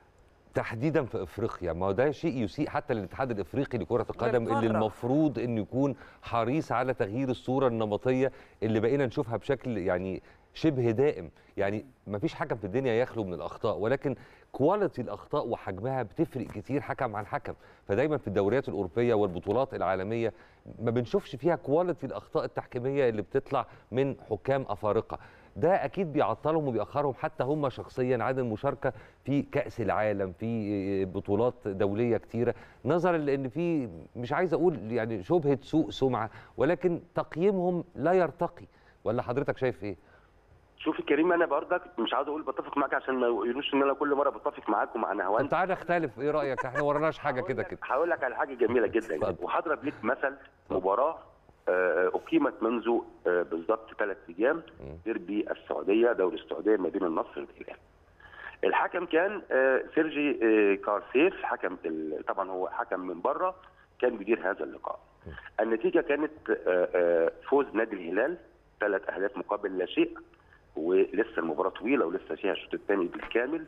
Speaker 2: تحديدا في افريقيا ما هو ده شيء يسيء حتى للاتحاد الافريقي لكره القدم اللي
Speaker 1: بالمرة.
Speaker 2: المفروض انه يكون حريص على تغيير الصوره النمطيه اللي بقينا نشوفها بشكل يعني شبه دائم يعني ما فيش حكم في الدنيا يخلو من الاخطاء ولكن كواليتي الاخطاء وحجمها بتفرق كتير حكم عن حكم فدايما في الدوريات الاوروبيه والبطولات العالميه ما بنشوفش فيها كواليتي الاخطاء التحكيميه اللي بتطلع من حكام افارقه ده اكيد بيعطلهم وبيأخرهم حتى هم شخصيا عن المشاركه في كأس العالم في بطولات دوليه كتيره نظرا لان في مش عايز اقول يعني شبهه سوء سمعه ولكن تقييمهم لا يرتقي ولا حضرتك شايف ايه؟
Speaker 6: شوف يا كريم انا برضك مش عاوز اقول بتفق معاك عشان ما يقولوش ان انا كل مره بتفق معاك ومع نهوان
Speaker 2: طب تعالى نختلف ايه رايك احنا وراناش حاجه كده كده
Speaker 6: هقول لك على حاجه جميله جدا
Speaker 2: اتفضل.
Speaker 6: وهضرب ليك مثل مباراه آه، اقيمت منذ آه، بالظبط ثلاث ايام ديربي السعوديه دوري السعوديه ما بين النصر والهلال. الحكم كان آه، سيرجي آه، كارسيف حكم ال- طبعا هو حكم من بره كان بيدير هذا اللقاء. النتيجه كانت آه، آه، فوز نادي الهلال ثلاث اهداف مقابل لا شيء ولسه المباراه طويله ولسه فيها الشوط الثاني بالكامل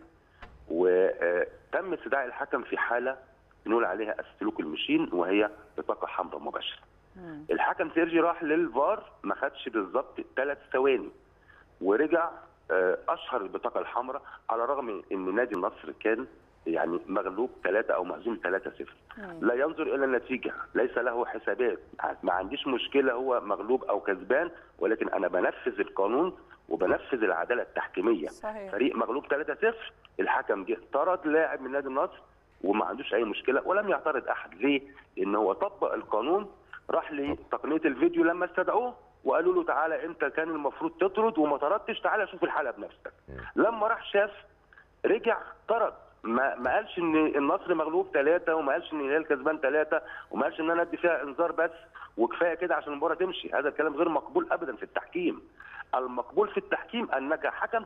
Speaker 6: وتم استدعاء الحكم في حاله نقول عليها السلوك المشين وهي بطاقه حمراء مباشره. الحكم سيرجي راح للفار ما خدش بالظبط ثلاث ثواني ورجع آه، اشهر البطاقه الحمراء على الرغم ان نادي النصر كان يعني مغلوب ثلاثة او مهزوم 3 0 لا ينظر الى النتيجه ليس له حسابات ما عنديش مشكله هو مغلوب او كسبان ولكن انا بنفذ القانون وبنفذ العداله التحكيميه
Speaker 1: صحيح.
Speaker 6: فريق مغلوب 3 0 الحكم جه طرد لاعب من نادي النصر وما عندوش اي مشكله ولم يعترض احد ليه؟ لان هو طبق القانون راح لتقنيه الفيديو لما استدعوه وقالوا له تعالى انت كان المفروض تطرد وما طردتش تعالى شوف الحلقه بنفسك لما راح شاف رجع طرد ما ما قالش ان النصر مغلوب ثلاثه وما قالش ان الهلال كسبان ثلاثه وما قالش ان انا ادي فيها انذار بس وكفايه كده عشان المباراه تمشي هذا الكلام غير مقبول ابدا في التحكيم المقبول في التحكيم انك حكم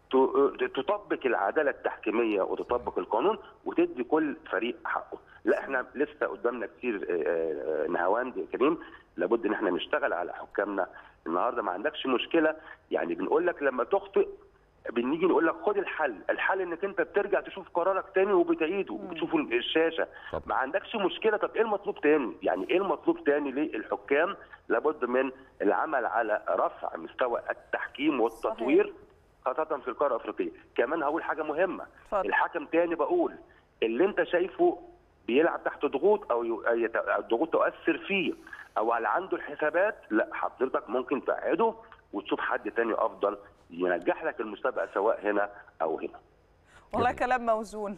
Speaker 6: ت- تطبق العداله التحكيميه وتطبق القانون وتدي كل فريق حقه لا احنا لسه قدامنا كتير آه، آه، نهاوند يا كريم لابد ان احنا نشتغل على حكامنا النهارده ما عندكش مشكله يعني بنقول لك لما تخطئ بنيجي نقول لك خد الحل الحل انك انت بترجع تشوف قرارك تاني وبتعيده وبتشوف الشاشه
Speaker 2: طب.
Speaker 6: ما عندكش مشكله طب ايه المطلوب تاني يعني ايه المطلوب تاني للحكام لابد من العمل على رفع مستوى التحكيم والتطوير خاصه في القاره الافريقيه كمان هقول حاجه مهمه
Speaker 1: اتفضل.
Speaker 6: الحكم تاني بقول اللي انت شايفه بيلعب تحت ضغوط او ي- أي ت- الضغوط تؤثر فيه او على عنده الحسابات لا حضرتك ممكن تقعده وتشوف حد تاني افضل ينجح لك المسابقه سواء هنا او هنا
Speaker 1: والله كلام موزون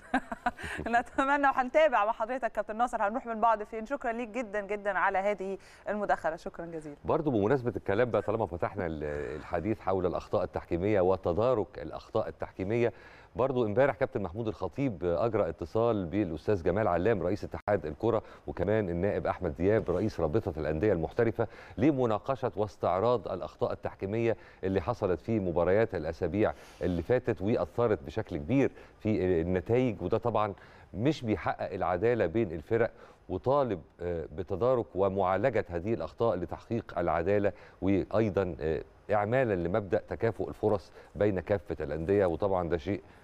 Speaker 1: نتمنى وهنتابع مع حضرتك كابتن ناصر هنروح من بعض فين شكرا ليك جدا جدا على هذه المداخله شكرا جزيلا
Speaker 2: برضو بمناسبة الكلام بقى طالما فتحنا ال- الحديث حول الأخطاء التحكيمية وتدارك الأخطاء التحكيمية برضو امبارح كابتن محمود الخطيب أجرى اتصال بالأستاذ جمال علام رئيس اتحاد الكرة وكمان النائب أحمد دياب رئيس رابطة الأندية المحترفة لمناقشة واستعراض الأخطاء التحكيمية اللي حصلت في مباريات الأسابيع اللي فاتت وأثرت بشكل كبير في النتائج وده طبعا مش بيحقق العدالة بين الفرق وطالب آه، بتدارك ومعالجة هذه الأخطاء لتحقيق العدالة وأيضا آه، إعمالا لمبدأ تكافؤ الفرص بين كافة الأندية وطبعا ده شيء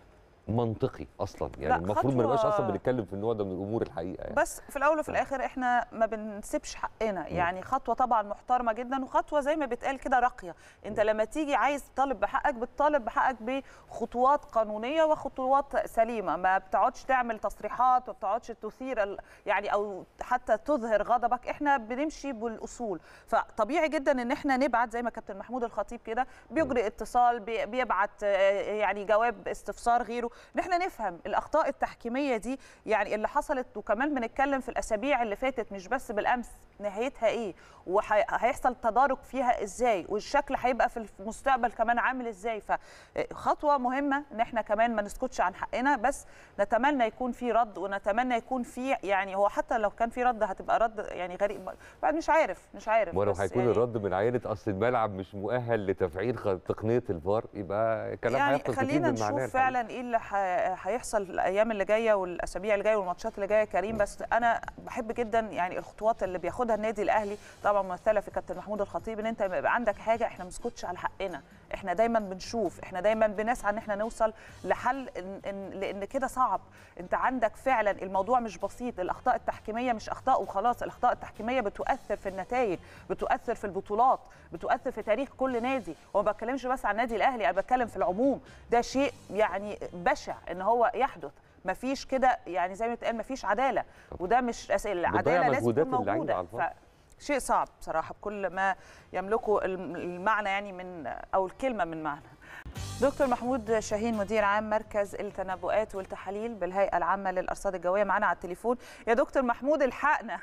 Speaker 2: منطقي اصلا
Speaker 1: لا،
Speaker 2: يعني المفروض ما نبقاش
Speaker 1: خطوة-
Speaker 2: اصلا بنتكلم في النوع ده من الامور الحقيقه يعني.
Speaker 1: بس في الاول وفي الاخر احنا ما بنسيبش حقنا يعني خطوه طبعا محترمه جدا وخطوه زي ما بيتقال كده راقيه انت لما تيجي عايز تطالب بحقك بتطالب بحقك بخطوات قانونيه وخطوات سليمه ما بتقعدش تعمل تصريحات ما بتقعدش تثير ال- يعني او حتى تظهر غضبك احنا بنمشي بالاصول فطبيعي جدا ان احنا نبعت زي ما كابتن محمود الخطيب كده بيجري اتصال بي- بيبعت آه، يعني جواب استفسار غيره ان احنا نفهم الاخطاء التحكيميه دي يعني اللي حصلت وكمان بنتكلم في الاسابيع اللي فاتت مش بس بالامس نهايتها ايه وهيحصل تدارك فيها ازاي والشكل هيبقى في المستقبل كمان عامل ازاي فخطوه مهمه ان احنا كمان ما نسكتش عن حقنا بس نتمنى يكون في رد ونتمنى يكون في يعني هو حتى لو كان في رد هتبقى رد يعني غريب بعد مش عارف مش عارف
Speaker 2: ولو
Speaker 1: بس
Speaker 2: هيكون
Speaker 1: يعني
Speaker 2: الرد من عائله اصل الملعب مش مؤهل لتفعيل خ- تقنيه الفار يبقى كلام
Speaker 1: يعني
Speaker 2: هيفضل كتير
Speaker 1: خلينا
Speaker 2: من معناه
Speaker 1: نشوف
Speaker 2: الحقيقة.
Speaker 1: فعلا ايه اللي ح- هيحصل الايام اللي جايه والاسابيع اللي جايه والماتشات اللي جايه كريم بس انا بحب جدا يعني الخطوات اللي بياخدها النادي الاهلي طبعا ممثله في كابتن محمود الخطيب ان انت لما يبقى عندك حاجه احنا ما نسكتش على حقنا احنا دايما بنشوف احنا دايما بنسعى ان احنا نوصل لحل إن إن لان كده صعب انت عندك فعلا الموضوع مش بسيط الاخطاء التحكيميه مش اخطاء وخلاص الاخطاء التحكيميه بتؤثر في النتائج بتؤثر في البطولات بتؤثر في تاريخ كل نادي وما بتكلمش بس عن النادي الاهلي انا بتكلم في العموم ده شيء يعني بشع ان هو يحدث مفيش كده يعني زي ما بتقال مفيش عداله وده مش أس- العداله لازم
Speaker 2: مجهودات
Speaker 1: تكون
Speaker 2: اللعيبة
Speaker 1: موجوده
Speaker 2: على الفاضي.
Speaker 1: شيء صعب بصراحه بكل ما يملكه الم- المعنى يعني من او الكلمه من معنى دكتور محمود شاهين مدير عام مركز التنبؤات والتحاليل بالهيئه العامه للارصاد الجويه معانا على التليفون يا دكتور محمود الحقنا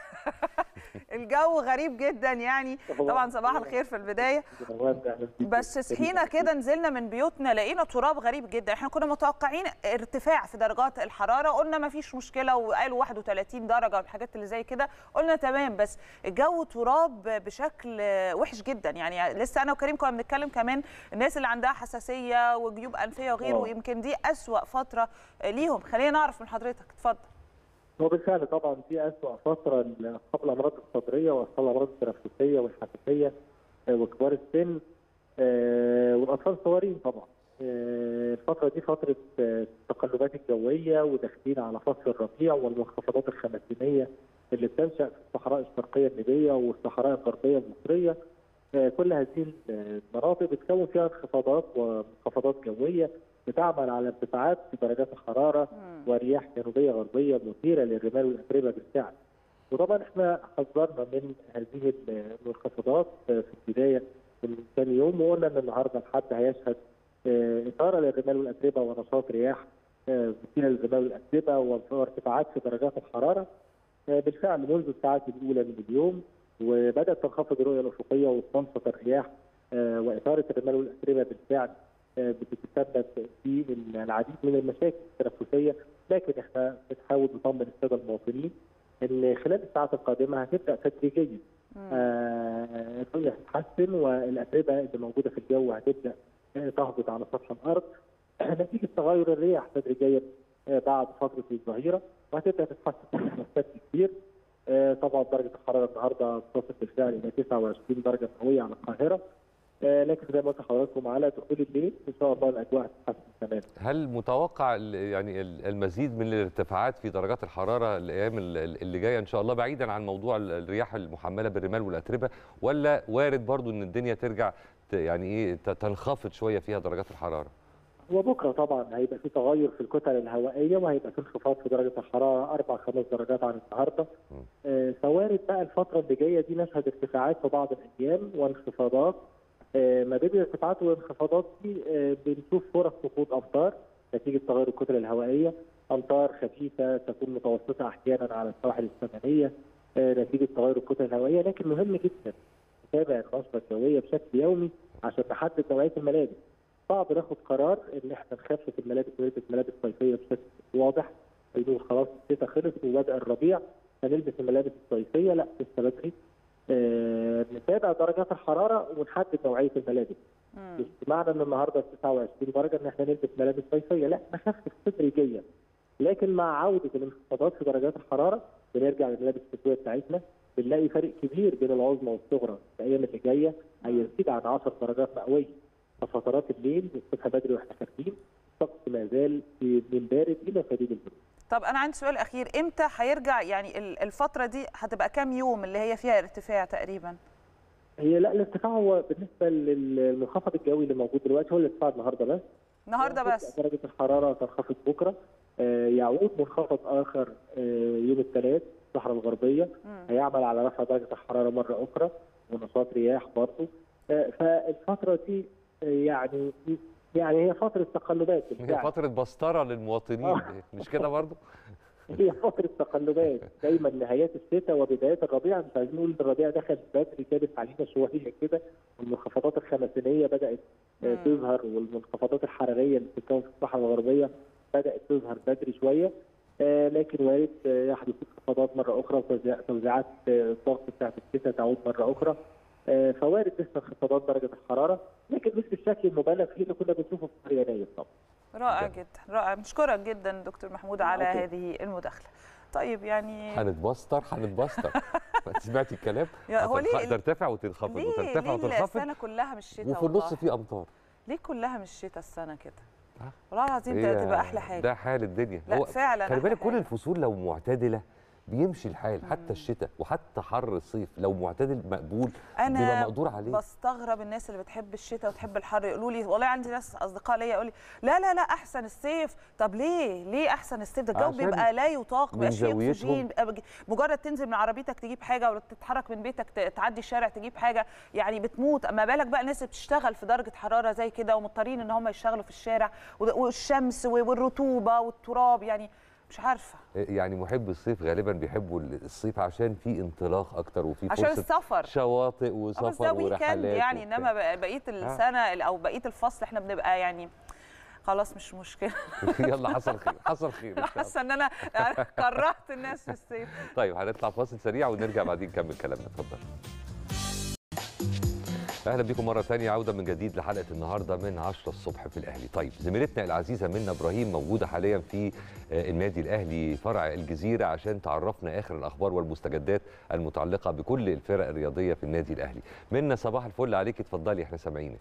Speaker 1: الجو غريب جدا يعني طبعا صباح الخير في البدايه بس صحينا كده نزلنا من بيوتنا لقينا تراب غريب جدا احنا كنا متوقعين ارتفاع في درجات الحراره قلنا ما فيش مشكله وقالوا 31 درجه والحاجات اللي زي كده قلنا تمام بس الجو تراب بشكل وحش جدا يعني لسه انا وكريم كنا بنتكلم كمان الناس اللي عندها حساسيه وجيوب انفيه وغيره
Speaker 7: آه.
Speaker 1: ويمكن دي اسوا فتره ليهم خلينا نعرف من حضرتك اتفضل
Speaker 7: هو بالفعل طبعا دي أسوأ فترة لأصحاب الأمراض الصدرية وأصحاب الأمراض التنفسية والحساسية آه، وكبار السن آه، والأطفال الصغيرين طبعا. آه، الفترة دي فترة آه، التقلبات الجوية وداخلين على فصل الربيع والمنخفضات الخمسينية اللي بتنشأ في الصحراء الشرقية الليبية والصحراء الغربية المصرية. آه، كل هذه المناطق بتكون فيها انخفاضات ومنخفضات جوية بتعمل على ارتفاعات في درجات الحرارة ورياح جنوبيه غربيه مثيره للرمال والاتربه بالفعل. وطبعا احنا حذرنا من هذه المنخفضات في البدايه من ثاني يوم وقلنا ان النهارده الحد هيشهد آه، اثاره للرمال والاتربه ونشاط رياح آه، مثيره للرمال والاتربه وارتفاعات في درجات الحراره. آه، بالفعل منذ الساعات الاولى من اليوم وبدات تنخفض الرؤيه الافقيه وتنشط الرياح آه، واثاره الرمال والاتربه بالفعل آه، بتتسبب في العديد من المشاكل التنفسيه لكن احنا بنحاول نطمن الساده المواطنين ان خلال الساعات القادمه هتبدا تدريجيا آه، الرؤيه هتتحسن والاتربه اللي موجوده في الجو هتبدا آه، تهبط على سطح الارض نتيجه تغير الرياح تدريجيا آه، بعد فتره الظهيره وهتبدا تتحسن بشكل كبير آه، طبعا درجه الحراره النهارده تصل بالفعل الى 29 درجه مئويه على القاهره آه، لكن زي ما قلت لحضراتكم على دخول الليل ان شاء الله الاجواء هتتحسن تماما
Speaker 2: هل متوقع ال- يعني ال- المزيد من الارتفاعات في درجات الحراره الايام ال- ال- اللي جايه ان شاء الله بعيدا عن موضوع ال- الرياح المحمله بالرمال والاتربه ولا وارد برضو ان الدنيا ترجع ت- يعني ايه ت- تنخفض شويه فيها درجات الحراره
Speaker 7: وبكره طبعا هيبقى في تغير في الكتل الهوائيه وهيبقى في انخفاض في درجه الحراره اربع خمس درجات عن النهارده. آه، فوارد بقى الفتره اللي جايه دي نشهد ارتفاعات في بعض الايام وانخفاضات آه، ما بين الارتفاعات والانخفاضات دي آه، بنشوف فرص سقوط امطار نتيجه تغير الكتل الهوائيه امطار خفيفه تكون متوسطه احيانا على السواحل الشماليه آه، نتيجه تغير الكتل الهوائيه لكن مهم جدا نتابع النشره الجويه بشكل يومي عشان نحدد نوعيه الملابس. صعب ناخد قرار ان احنا نخفف الملابس ونلبس ملابس صيفيه بشكل واضح نقول خلاص الشتاء خلص وبدا الربيع هنلبس الملابس الصيفيه لا لسه بدري آه نتابع درجات الحراره ونحدد نوعيه الملابس مش معنى ان النهارده 29 درجه ان احنا نلبس ملابس صيفيه لا نخفف تدريجيا لكن مع عوده الانخفاضات في درجات الحراره بنرجع للملابس الشتويه بتاعتنا بنلاقي فرق كبير بين العظمى والصغرى الايام اللي جايه هيزيد عن 10 درجات مئويه ففترات الليل الصبح بدري واحنا خارجين الطقس ما زال من بارد الى شديد البرود
Speaker 1: طب انا عندي سؤال اخير امتى هيرجع يعني ال- الفتره دي هتبقى كام يوم اللي هي فيها ارتفاع تقريبا
Speaker 7: هي لا الارتفاع هو بالنسبه للمنخفض الجوي اللي موجود دلوقتي هو الارتفاع النهارده بس
Speaker 1: النهارده بس
Speaker 7: درجه الحراره تنخفض بكره آه، يعود منخفض اخر آه، يوم الثلاث الصحراء الغربيه
Speaker 1: مم.
Speaker 7: هيعمل على رفع درجه الحراره مره اخرى ونشاط رياح برضه آه، فالفتره دي آه، يعني يعني هي فتره تقلبات
Speaker 2: هي
Speaker 7: بالفعل
Speaker 2: فتره بسطره للمواطنين
Speaker 7: آه.
Speaker 2: مش كده برضو
Speaker 7: هي فتره تقلبات دايما نهايات الشتاء وبدايات الربيع مش عايزين نقول ان الربيع دخل بدري كانت علينا شويه كده والمنخفضات الخمسينيه بدات آه،
Speaker 1: مم.
Speaker 7: تظهر والمنخفضات الحراريه اللي بتتكون في الصحراء الغربيه بدات تظهر بدري شويه آه، لكن وارد آه، يحدث انخفاضات مره اخرى وتوزيع- توزيعات آه، الضغط بتاعت الشتاء تعود مره اخرى آه، فوارد لسه انخفاضات درجه الحراره لكن مش بالشكل المبالغ فيه اللي كنا بنشوفه في شهر يناير طبعا
Speaker 1: رائع جدا رائع مشكورك جدا دكتور محمود على
Speaker 7: أوكي.
Speaker 1: هذه المداخله طيب يعني
Speaker 2: هنتبستر هنتبستر سمعتي الكلام
Speaker 1: يا هو
Speaker 2: هتنخ-
Speaker 1: ليه
Speaker 2: ترتفع وتنخفض
Speaker 1: ليه
Speaker 2: وترتفع
Speaker 1: ليه
Speaker 2: وتنخفض
Speaker 1: السنه كلها مش شتاء
Speaker 2: وفي النص
Speaker 1: والله؟
Speaker 2: في امطار
Speaker 1: ليه كلها مش شتاء السنه كده
Speaker 2: ها؟
Speaker 1: والله العظيم
Speaker 2: هي
Speaker 1: ده تبقى احلى حاجه
Speaker 2: ده حال الدنيا
Speaker 1: لا
Speaker 2: هو
Speaker 1: فعلا
Speaker 2: خلي
Speaker 1: أحلى
Speaker 2: بالك كل
Speaker 1: حاجة.
Speaker 2: الفصول لو معتدله بيمشي الحال حتى الشتاء وحتى حر الصيف لو معتدل مقبول بيبقى
Speaker 1: انا
Speaker 2: مقدور عليه
Speaker 1: بستغرب الناس اللي بتحب الشتاء وتحب الحر يقولوا لي والله عندي ناس اصدقاء ليا يقول لي لا لا لا احسن الصيف طب ليه ليه احسن الصيف ده الجو
Speaker 2: عشان
Speaker 1: بيبقى لا يطاق
Speaker 2: من
Speaker 1: مبقاش فيه
Speaker 2: زاويتهم.
Speaker 1: اكسجين بيبقى بج- مجرد تنزل من عربيتك تجيب حاجه ولا تتحرك من بيتك ت- تعدي الشارع تجيب حاجه يعني بتموت اما بالك بقى الناس اللي بتشتغل في درجه حراره زي كده ومضطرين ان هم يشتغلوا في الشارع وده- والشمس والرطوبه والتراب يعني مش عارفه
Speaker 2: يعني محب الصيف غالبا بيحبوا الصيف عشان في انطلاق اكتر وفي
Speaker 1: عشان
Speaker 2: فرصه
Speaker 1: السفر
Speaker 2: شواطئ
Speaker 1: اه بس
Speaker 2: وسفر
Speaker 1: ده ويكند
Speaker 2: ورحلات
Speaker 1: يعني
Speaker 2: وبتاع.
Speaker 1: انما بق- بقيه السنه او بقيه الفصل احنا بنبقى يعني خلاص مش مشكله
Speaker 2: يلا حصل خير حصل خير إن شاء الله.
Speaker 1: حاسه ان انا كرهت الناس في الصيف
Speaker 2: طيب هنطلع فاصل سريع ونرجع بعدين نكمل كلامنا اتفضل اهلا بكم مره ثانيه عوده من جديد لحلقه النهارده من 10 الصبح في الاهلي طيب زميلتنا العزيزه منى ابراهيم موجوده حاليا في آه، النادي الاهلي فرع الجزيره عشان تعرفنا اخر الاخبار والمستجدات المتعلقه بكل الفرق الرياضيه في النادي الاهلي منى صباح الفل عليك اتفضلي احنا سامعينك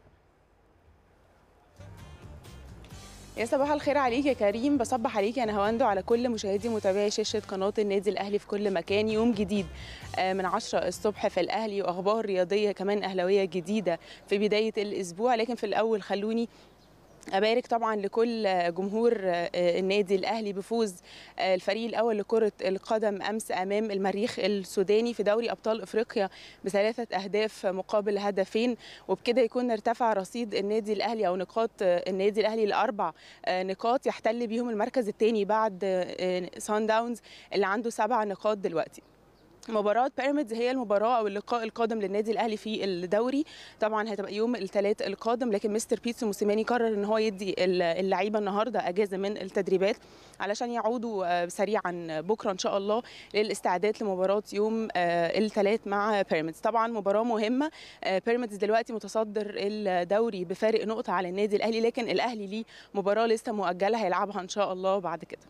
Speaker 8: يا صباح الخير عليك يا كريم بصبح عليك يا نهاوند وعلى كل مشاهدي متابعي شاشة قناة النادي الأهلي في كل مكان يوم جديد آه، من 10 الصبح في الأهلي وأخبار رياضية كمان أهلوية جديدة في بداية الأسبوع لكن في الأول خلوني أبارك طبعا لكل جمهور النادي الأهلي بفوز الفريق الأول لكرة القدم أمس أمام المريخ السوداني في دوري أبطال أفريقيا بثلاثة أهداف مقابل هدفين وبكده يكون ارتفع رصيد النادي الأهلي أو نقاط النادي الأهلي لأربع نقاط يحتل بيهم المركز الثاني بعد سان داونز اللي عنده سبع نقاط دلوقتي مباراة بيراميدز هي المباراة أو اللقاء القادم للنادي الأهلي في الدوري طبعا هتبقى يوم الثلاث القادم لكن مستر بيتسو موسيماني قرر ان هو يدي اللعيبة النهاردة أجازة من التدريبات علشان يعودوا سريعا بكرة إن شاء الله للاستعداد لمباراة يوم الثلاث مع بيراميدز طبعا مباراة مهمة بيراميدز دلوقتي متصدر الدوري بفارق نقطة على النادي الأهلي لكن الأهلي ليه مباراة لسه مؤجلة هيلعبها إن شاء الله بعد كده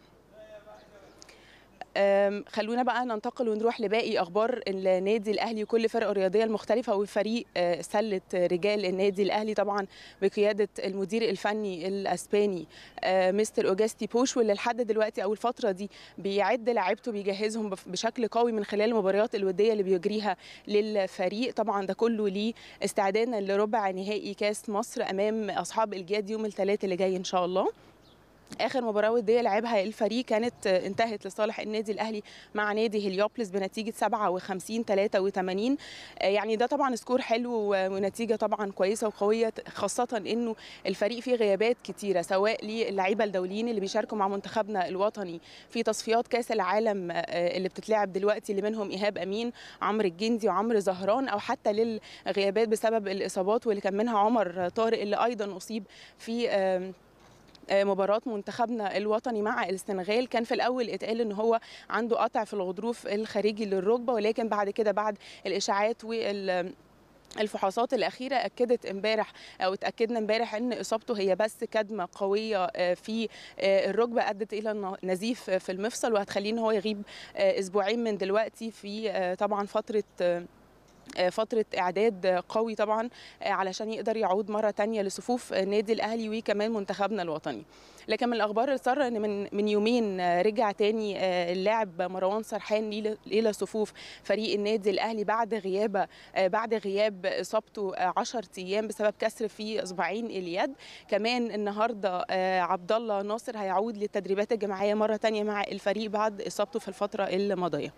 Speaker 8: خلونا بقى ننتقل ونروح لباقي اخبار النادي الاهلي وكل فرقه الرياضيه المختلفه وفريق سله رجال النادي الاهلي طبعا بقياده المدير الفني الاسباني مستر اوجاستي بوش واللي لحد دلوقتي او الفتره دي بيعد لاعيبته بيجهزهم بشكل قوي من خلال المباريات الوديه اللي بيجريها للفريق طبعا ده كله ليه استعدادنا لربع نهائي كاس مصر امام اصحاب الجياد يوم الثلاث اللي جاي ان شاء الله اخر مباراه وديه لعبها الفريق كانت انتهت لصالح النادي الاهلي مع نادي هليوبلس بنتيجه 57 83 يعني ده طبعا سكور حلو ونتيجه طبعا كويسه وقويه خاصه انه الفريق فيه غيابات كتيره سواء للعيبه الدوليين اللي بيشاركوا مع منتخبنا الوطني في تصفيات كاس العالم اللي بتتلعب دلوقتي اللي منهم ايهاب امين عمرو الجندي وعمرو زهران او حتى للغيابات بسبب الاصابات واللي كان منها عمر طارق اللي ايضا اصيب في مباراة منتخبنا الوطني مع السنغال كان في الأول اتقال إن هو عنده قطع في الغضروف الخارجي للركبة ولكن بعد كده بعد الإشاعات وال الفحوصات الأخيرة أكدت امبارح أو اتأكدنا امبارح إن إصابته هي بس كدمة قوية في الركبة أدت إلى نزيف في المفصل وهتخليه إن هو يغيب أسبوعين من دلوقتي في طبعا فترة فترة إعداد قوي طبعا علشان يقدر يعود مرة تانية لصفوف النادي الأهلي وكمان منتخبنا الوطني لكن من الأخبار السارة أن من من يومين رجع تاني اللاعب مروان سرحان إلى صفوف فريق النادي الأهلي بعد غياب بعد غياب إصابته 10 أيام بسبب كسر في إصبعين اليد كمان النهاردة عبد الله ناصر هيعود للتدريبات الجماعية مرة تانية مع الفريق بعد إصابته في الفترة الماضية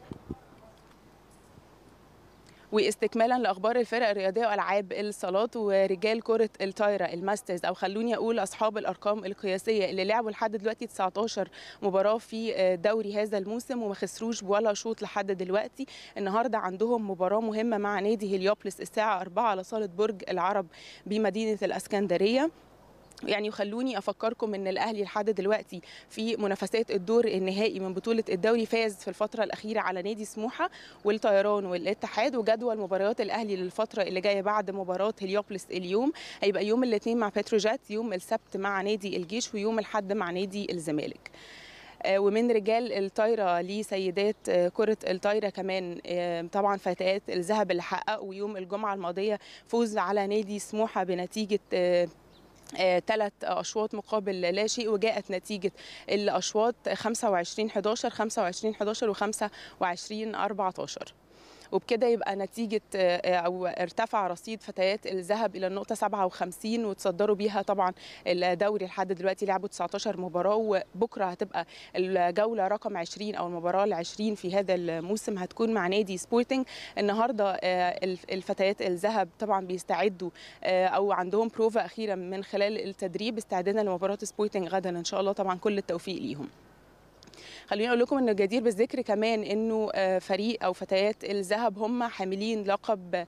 Speaker 8: واستكمالا لاخبار الفرق الرياضيه والعاب الصالات ورجال كره الطايره الماسترز او خلوني اقول اصحاب الارقام القياسيه اللي لعبوا لحد دلوقتي 19 مباراه في دوري هذا الموسم وما خسروش ولا شوط لحد دلوقتي النهارده عندهم مباراه مهمه مع نادي هليوبلس الساعه 4 على صاله برج العرب بمدينه الاسكندريه يعني وخلوني افكركم ان الاهلي لحد دلوقتي في منافسات الدور النهائي من بطوله الدوري فاز في الفتره الاخيره على نادي سموحه والطيران والاتحاد وجدول مباريات الاهلي للفتره اللي جايه بعد مباراه هليوبلس اليوم هيبقى يوم الاثنين مع بتروجيت يوم السبت مع نادي الجيش ويوم الاحد مع نادي الزمالك ومن رجال الطايره لسيدات كره الطايره كمان طبعا فتيات الذهب اللي حققوا يوم الجمعه الماضيه فوز على نادي سموحه بنتيجه ثلاث اشواط مقابل لا شيء وجاءت نتيجه الاشواط 25 11 25 11 و 25 14 وبكده يبقى نتيجة أو ارتفع رصيد فتيات الذهب إلى النقطة 57 وتصدروا بيها طبعا الدوري لحد دلوقتي لعبوا 19 مباراة وبكرة هتبقى الجولة رقم 20 أو المباراة ال 20 في هذا الموسم هتكون مع نادي سبورتنج النهاردة الفتيات الذهب طبعا بيستعدوا أو عندهم بروفا أخيرة من خلال التدريب استعدادا لمباراة سبورتنج غدا إن شاء الله طبعا كل التوفيق ليهم خليني اقول لكم انه جدير بالذكر كمان انه فريق او فتيات الذهب هم حاملين لقب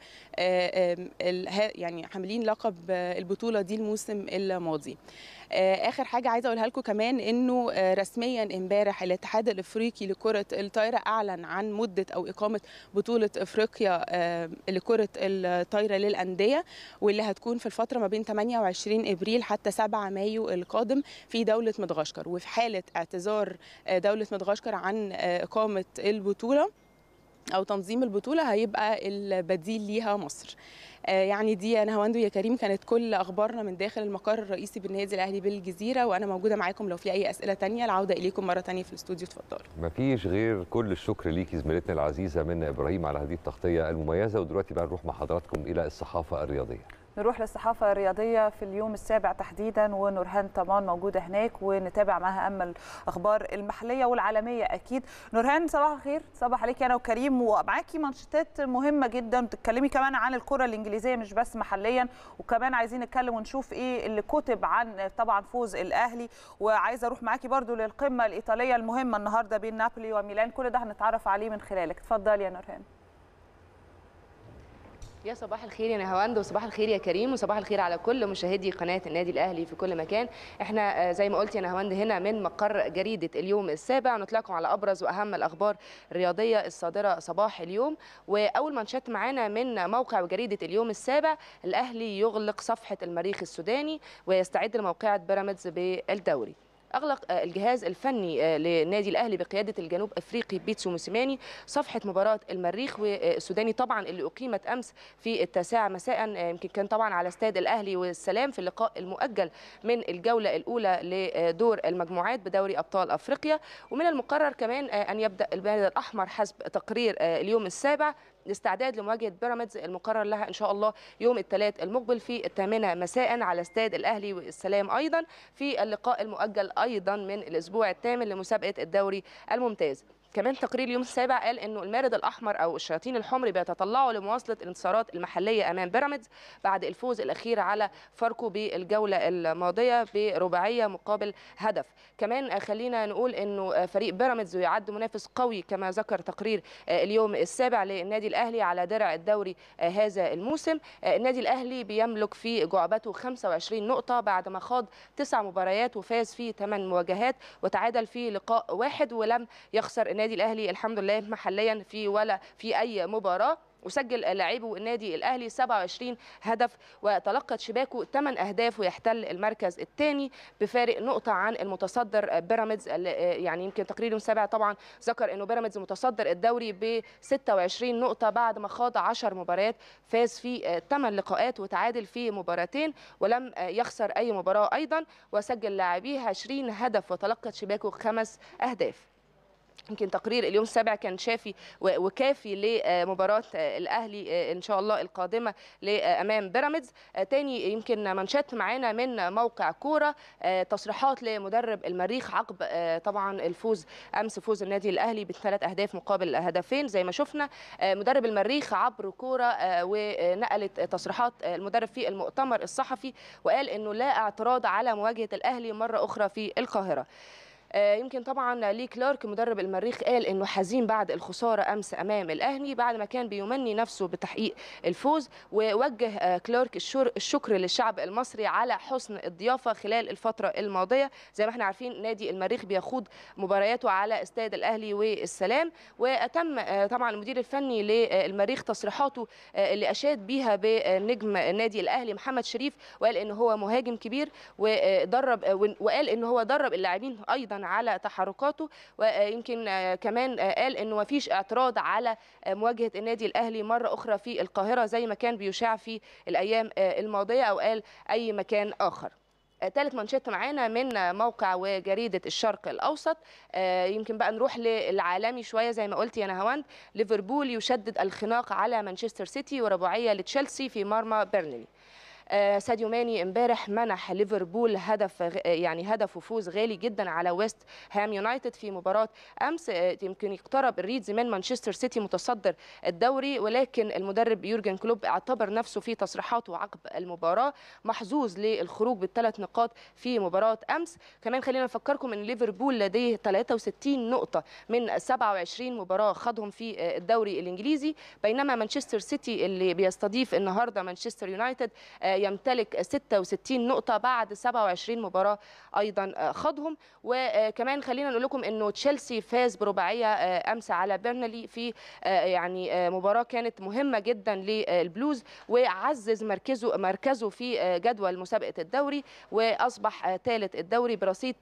Speaker 8: يعني حاملين لقب البطوله دي الموسم الماضي اخر حاجه عايزه اقولها لكم كمان انه رسميا امبارح الاتحاد الافريقي لكره الطايره اعلن عن مده او اقامه بطوله افريقيا لكره الطايره للانديه واللي هتكون في الفتره ما بين 28 ابريل حتى 7 مايو القادم في دوله مدغشقر وفي حاله اعتذار دوله مدغشقر عن اقامه البطوله او تنظيم البطوله هيبقى البديل ليها مصر يعني دي انا هواندو يا كريم كانت كل اخبارنا من داخل المقر الرئيسي بالنادي الاهلي بالجزيره وانا موجوده معاكم لو في اي اسئله تانية العوده اليكم مره تانية في الاستوديو اتفضلوا
Speaker 2: مفيش غير كل الشكر ليكي زميلتنا العزيزه منى ابراهيم على هذه التغطيه المميزه ودلوقتي بقى نروح مع حضراتكم الى الصحافه الرياضيه
Speaker 1: نروح للصحافة الرياضية في اليوم السابع تحديدا ونورهان طمان موجودة هناك ونتابع معها أهم الأخبار المحلية والعالمية أكيد نورهان صباح الخير صباح عليك أنا وكريم ومعاكي مانشيتات مهمة جدا بتتكلمي كمان عن الكرة الإنجليزية مش بس محليا وكمان عايزين نتكلم ونشوف إيه اللي كتب عن طبعا فوز الأهلي وعايزة أروح معاكي برضو للقمة الإيطالية المهمة النهاردة بين نابولي وميلان كل ده هنتعرف عليه من خلالك اتفضلي يا نورهان
Speaker 9: يا صباح الخير يا نهاوند وصباح الخير يا كريم وصباح الخير على كل مشاهدي قناه النادي الاهلي في كل مكان احنا زي ما قلت يا نهاوند هنا من مقر جريده اليوم السابع نطلعكم على ابرز واهم الاخبار الرياضيه الصادره صباح اليوم واول مانشات معانا من موقع جريده اليوم السابع الاهلي يغلق صفحه المريخ السوداني ويستعد لموقعه بيراميدز بالدوري اغلق الجهاز الفني لنادي الاهلي بقياده الجنوب افريقي بيتسو موسيماني صفحه مباراه المريخ والسوداني طبعا اللي اقيمت امس في التاسعه مساء يمكن كان طبعا على استاد الاهلي والسلام في اللقاء المؤجل من الجوله الاولى لدور المجموعات بدوري ابطال افريقيا ومن المقرر كمان ان يبدا البلد الاحمر حسب تقرير اليوم السابع الاستعداد لمواجهه بيراميدز المقرر لها ان شاء الله يوم الثلاث المقبل في الثامنه مساء على استاد الاهلي والسلام ايضا في اللقاء المؤجل ايضا من الاسبوع الثامن لمسابقه الدوري الممتاز كمان تقرير اليوم السابع قال انه المارد الاحمر او الشياطين الحمر بيتطلعوا لمواصله الانتصارات المحليه امام بيراميدز بعد الفوز الاخير على فاركو بالجوله الماضيه برباعيه مقابل هدف كمان خلينا نقول انه فريق بيراميدز يعد منافس قوي كما ذكر تقرير اليوم السابع للنادي الاهلي على درع الدوري هذا الموسم النادي الاهلي بيملك في جعبته 25 نقطه بعد ما خاض تسع مباريات وفاز في ثمان مواجهات وتعادل في لقاء واحد ولم يخسر النادي الاهلي الحمد لله محليا في ولا في اي مباراه وسجل لاعبو النادي الاهلي 27 هدف وتلقت شباكه 8 اهداف ويحتل المركز الثاني بفارق نقطه عن المتصدر بيراميدز يعني يمكن تقرير يوم سابع طبعا ذكر انه بيراميدز متصدر الدوري ب 26 نقطه بعد ما خاض 10 مباريات فاز في 8 لقاءات وتعادل في مباراتين ولم يخسر اي مباراه ايضا وسجل لاعبيه 20 هدف وتلقت شباكه خمس اهداف يمكن تقرير اليوم السابع كان شافي وكافي لمباراه الاهلي ان شاء الله القادمه امام بيراميدز تاني يمكن منشات معانا من موقع كوره تصريحات لمدرب المريخ عقب طبعا الفوز امس فوز النادي الاهلي بثلاث اهداف مقابل هدفين زي ما شفنا مدرب المريخ عبر كوره ونقلت تصريحات المدرب في المؤتمر الصحفي وقال انه لا اعتراض على مواجهه الاهلي مره اخرى في القاهره يمكن طبعا لي كلارك مدرب المريخ قال انه حزين بعد الخساره امس امام الاهلي بعد ما كان بيمني نفسه بتحقيق الفوز ووجه كلارك الشكر للشعب المصري على حسن الضيافه خلال الفتره الماضيه زي ما احنا عارفين نادي المريخ بيخوض مبارياته على استاد الاهلي والسلام واتم طبعا المدير الفني للمريخ تصريحاته اللي اشاد بيها بنجم النادي الاهلي محمد شريف وقال ان هو مهاجم كبير ودرب وقال ان هو درب اللاعبين ايضا على تحركاته ويمكن كمان قال انه ما فيش اعتراض على مواجهه النادي الاهلي مره اخرى في القاهره زي ما كان بيشاع في الايام الماضيه او قال اي مكان اخر ثالث منشط معانا من موقع وجريده الشرق الاوسط يمكن بقى نروح للعالمي شويه زي ما قلت يا نهاوند ليفربول يشدد الخناق على مانشستر سيتي ورباعيه لتشيلسي في مرمى بيرنلي آه ساديو ماني امبارح منح ليفربول هدف يعني هدف وفوز غالي جدا على ويست هام يونايتد في مباراه امس آه يمكن يقترب الريدز من مانشستر سيتي متصدر الدوري ولكن المدرب يورجن كلوب اعتبر نفسه في تصريحاته عقب المباراه محظوظ للخروج بالثلاث نقاط في مباراه امس كمان خلينا نفكركم ان ليفربول لديه 63 نقطه من 27 مباراه خاضهم في الدوري الانجليزي بينما مانشستر سيتي اللي بيستضيف النهارده مانشستر يونايتد يمتلك 66 نقطة بعد 27 مباراة أيضا خاضهم وكمان خلينا نقول لكم أنه تشيلسي فاز برباعية أمس على بيرنلي في يعني مباراة كانت مهمة جدا للبلوز وعزز مركزه مركزه في جدول مسابقة الدوري وأصبح ثالث الدوري برصيد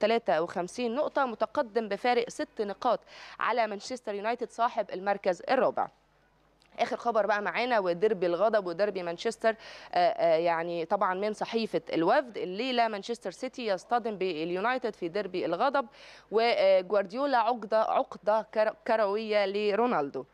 Speaker 9: 53 نقطة متقدم بفارق ست نقاط على مانشستر يونايتد صاحب المركز الرابع اخر خبر بقى معانا وديربي الغضب وديربي مانشستر آآ آآ يعني طبعا من صحيفه الوفد الليله مانشستر سيتي يصطدم باليونايتد في ديربي الغضب وجوارديولا عقده عقده كرويه لرونالدو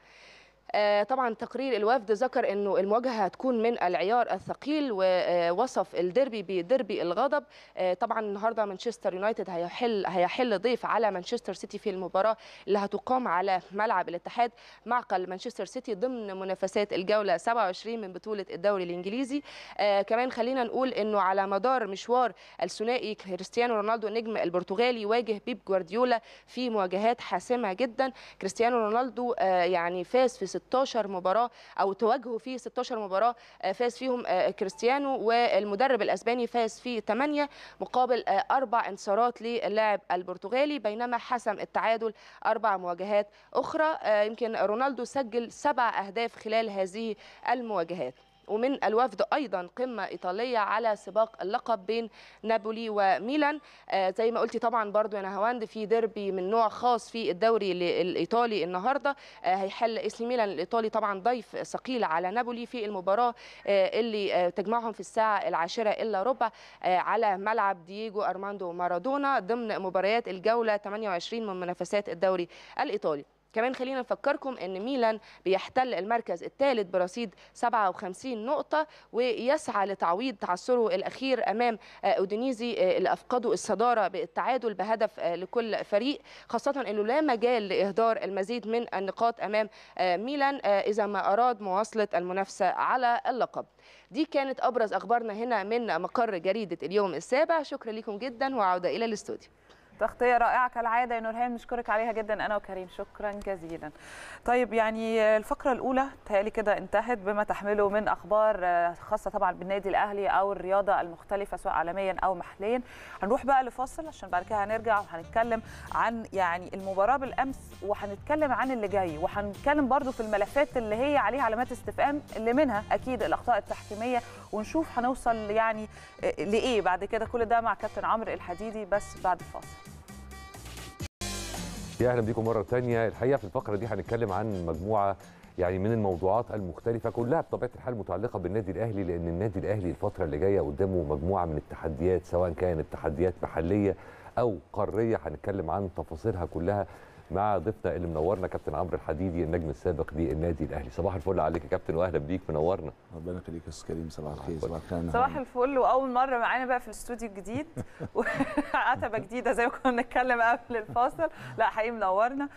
Speaker 9: آه طبعا تقرير الوفد ذكر انه المواجهه هتكون من العيار الثقيل ووصف الديربي بديربي الغضب آه طبعا النهارده مانشستر يونايتد هيحل هيحل ضيف على مانشستر سيتي في المباراه اللي هتقام على ملعب الاتحاد معقل مانشستر سيتي ضمن منافسات الجوله 27 من بطوله الدوري الانجليزي آه كمان خلينا نقول انه على مدار مشوار الثنائي كريستيانو رونالدو النجم البرتغالي واجه بيب جوارديولا في مواجهات حاسمه جدا كريستيانو رونالدو يعني فاز في 16 مباراه او تواجهوا في 16 مباراه فاز فيهم كريستيانو والمدرب الاسباني فاز في 8 مقابل اربع انتصارات للاعب البرتغالي بينما حسم التعادل اربع مواجهات اخرى يمكن رونالدو سجل سبع اهداف خلال هذه المواجهات ومن الوفد ايضا قمه ايطاليه على سباق اللقب بين نابولي وميلان آه زي ما قلتي طبعا برضو يا نهاوند في ديربي من نوع خاص في الدوري الايطالي النهارده آه هيحل اسم ميلان الايطالي طبعا ضيف ثقيل على نابولي في المباراه آه اللي تجمعهم في الساعه العاشره الا ربع على ملعب دييجو ارماندو مارادونا ضمن مباريات الجوله 28 من منافسات الدوري الايطالي كمان خلينا نفكركم ان ميلان بيحتل المركز الثالث برصيد 57 نقطة ويسعى لتعويض تعثره الأخير أمام أودينيزي اللي أفقدوا الصدارة بالتعادل بهدف لكل فريق خاصة أنه لا مجال لإهدار المزيد من النقاط أمام ميلان إذا ما أراد مواصلة المنافسة على اللقب دي كانت أبرز أخبارنا هنا من مقر جريدة اليوم السابع شكرا لكم جدا وعودة إلى الاستوديو
Speaker 1: تغطية رائعة كالعادة يا نورهان نشكرك عليها جدا أنا وكريم شكرا جزيلا طيب يعني الفقرة الأولى تهيألي كده انتهت بما تحمله من أخبار خاصة طبعا بالنادي الأهلي أو الرياضة المختلفة سواء عالميا أو محليا هنروح بقى لفاصل عشان بعد كده هنرجع وهنتكلم عن يعني المباراة بالأمس وهنتكلم عن اللي جاي وهنتكلم برضو في الملفات اللي هي عليها علامات استفهام اللي منها أكيد الأخطاء التحكيمية ونشوف هنوصل يعني لإيه بعد كده كل ده مع كابتن عمرو الحديدي بس بعد الفاصل
Speaker 2: يا اهلا بيكم مره ثانيه الحقيقه في الفقره دي هنتكلم عن مجموعه يعني من الموضوعات المختلفه كلها بطبيعه الحال متعلقه بالنادي الاهلي لان النادي الاهلي الفتره اللي جايه قدامه مجموعه من التحديات سواء كانت تحديات محليه او قاريه هنتكلم عن تفاصيلها كلها مع ضيفنا اللي منورنا كابتن عمرو الحديدي النجم السابق للنادي الاهلي صباح الفل عليك يا كابتن واهلا بيك منورنا
Speaker 10: ربنا يخليك يا استاذ كريم صباح الخير صباح الخير
Speaker 1: صباح الفل واول مره معانا بقى في الاستوديو الجديد عتبه جديده زي ما كنا بنتكلم قبل الفاصل لا حقيقي منورنا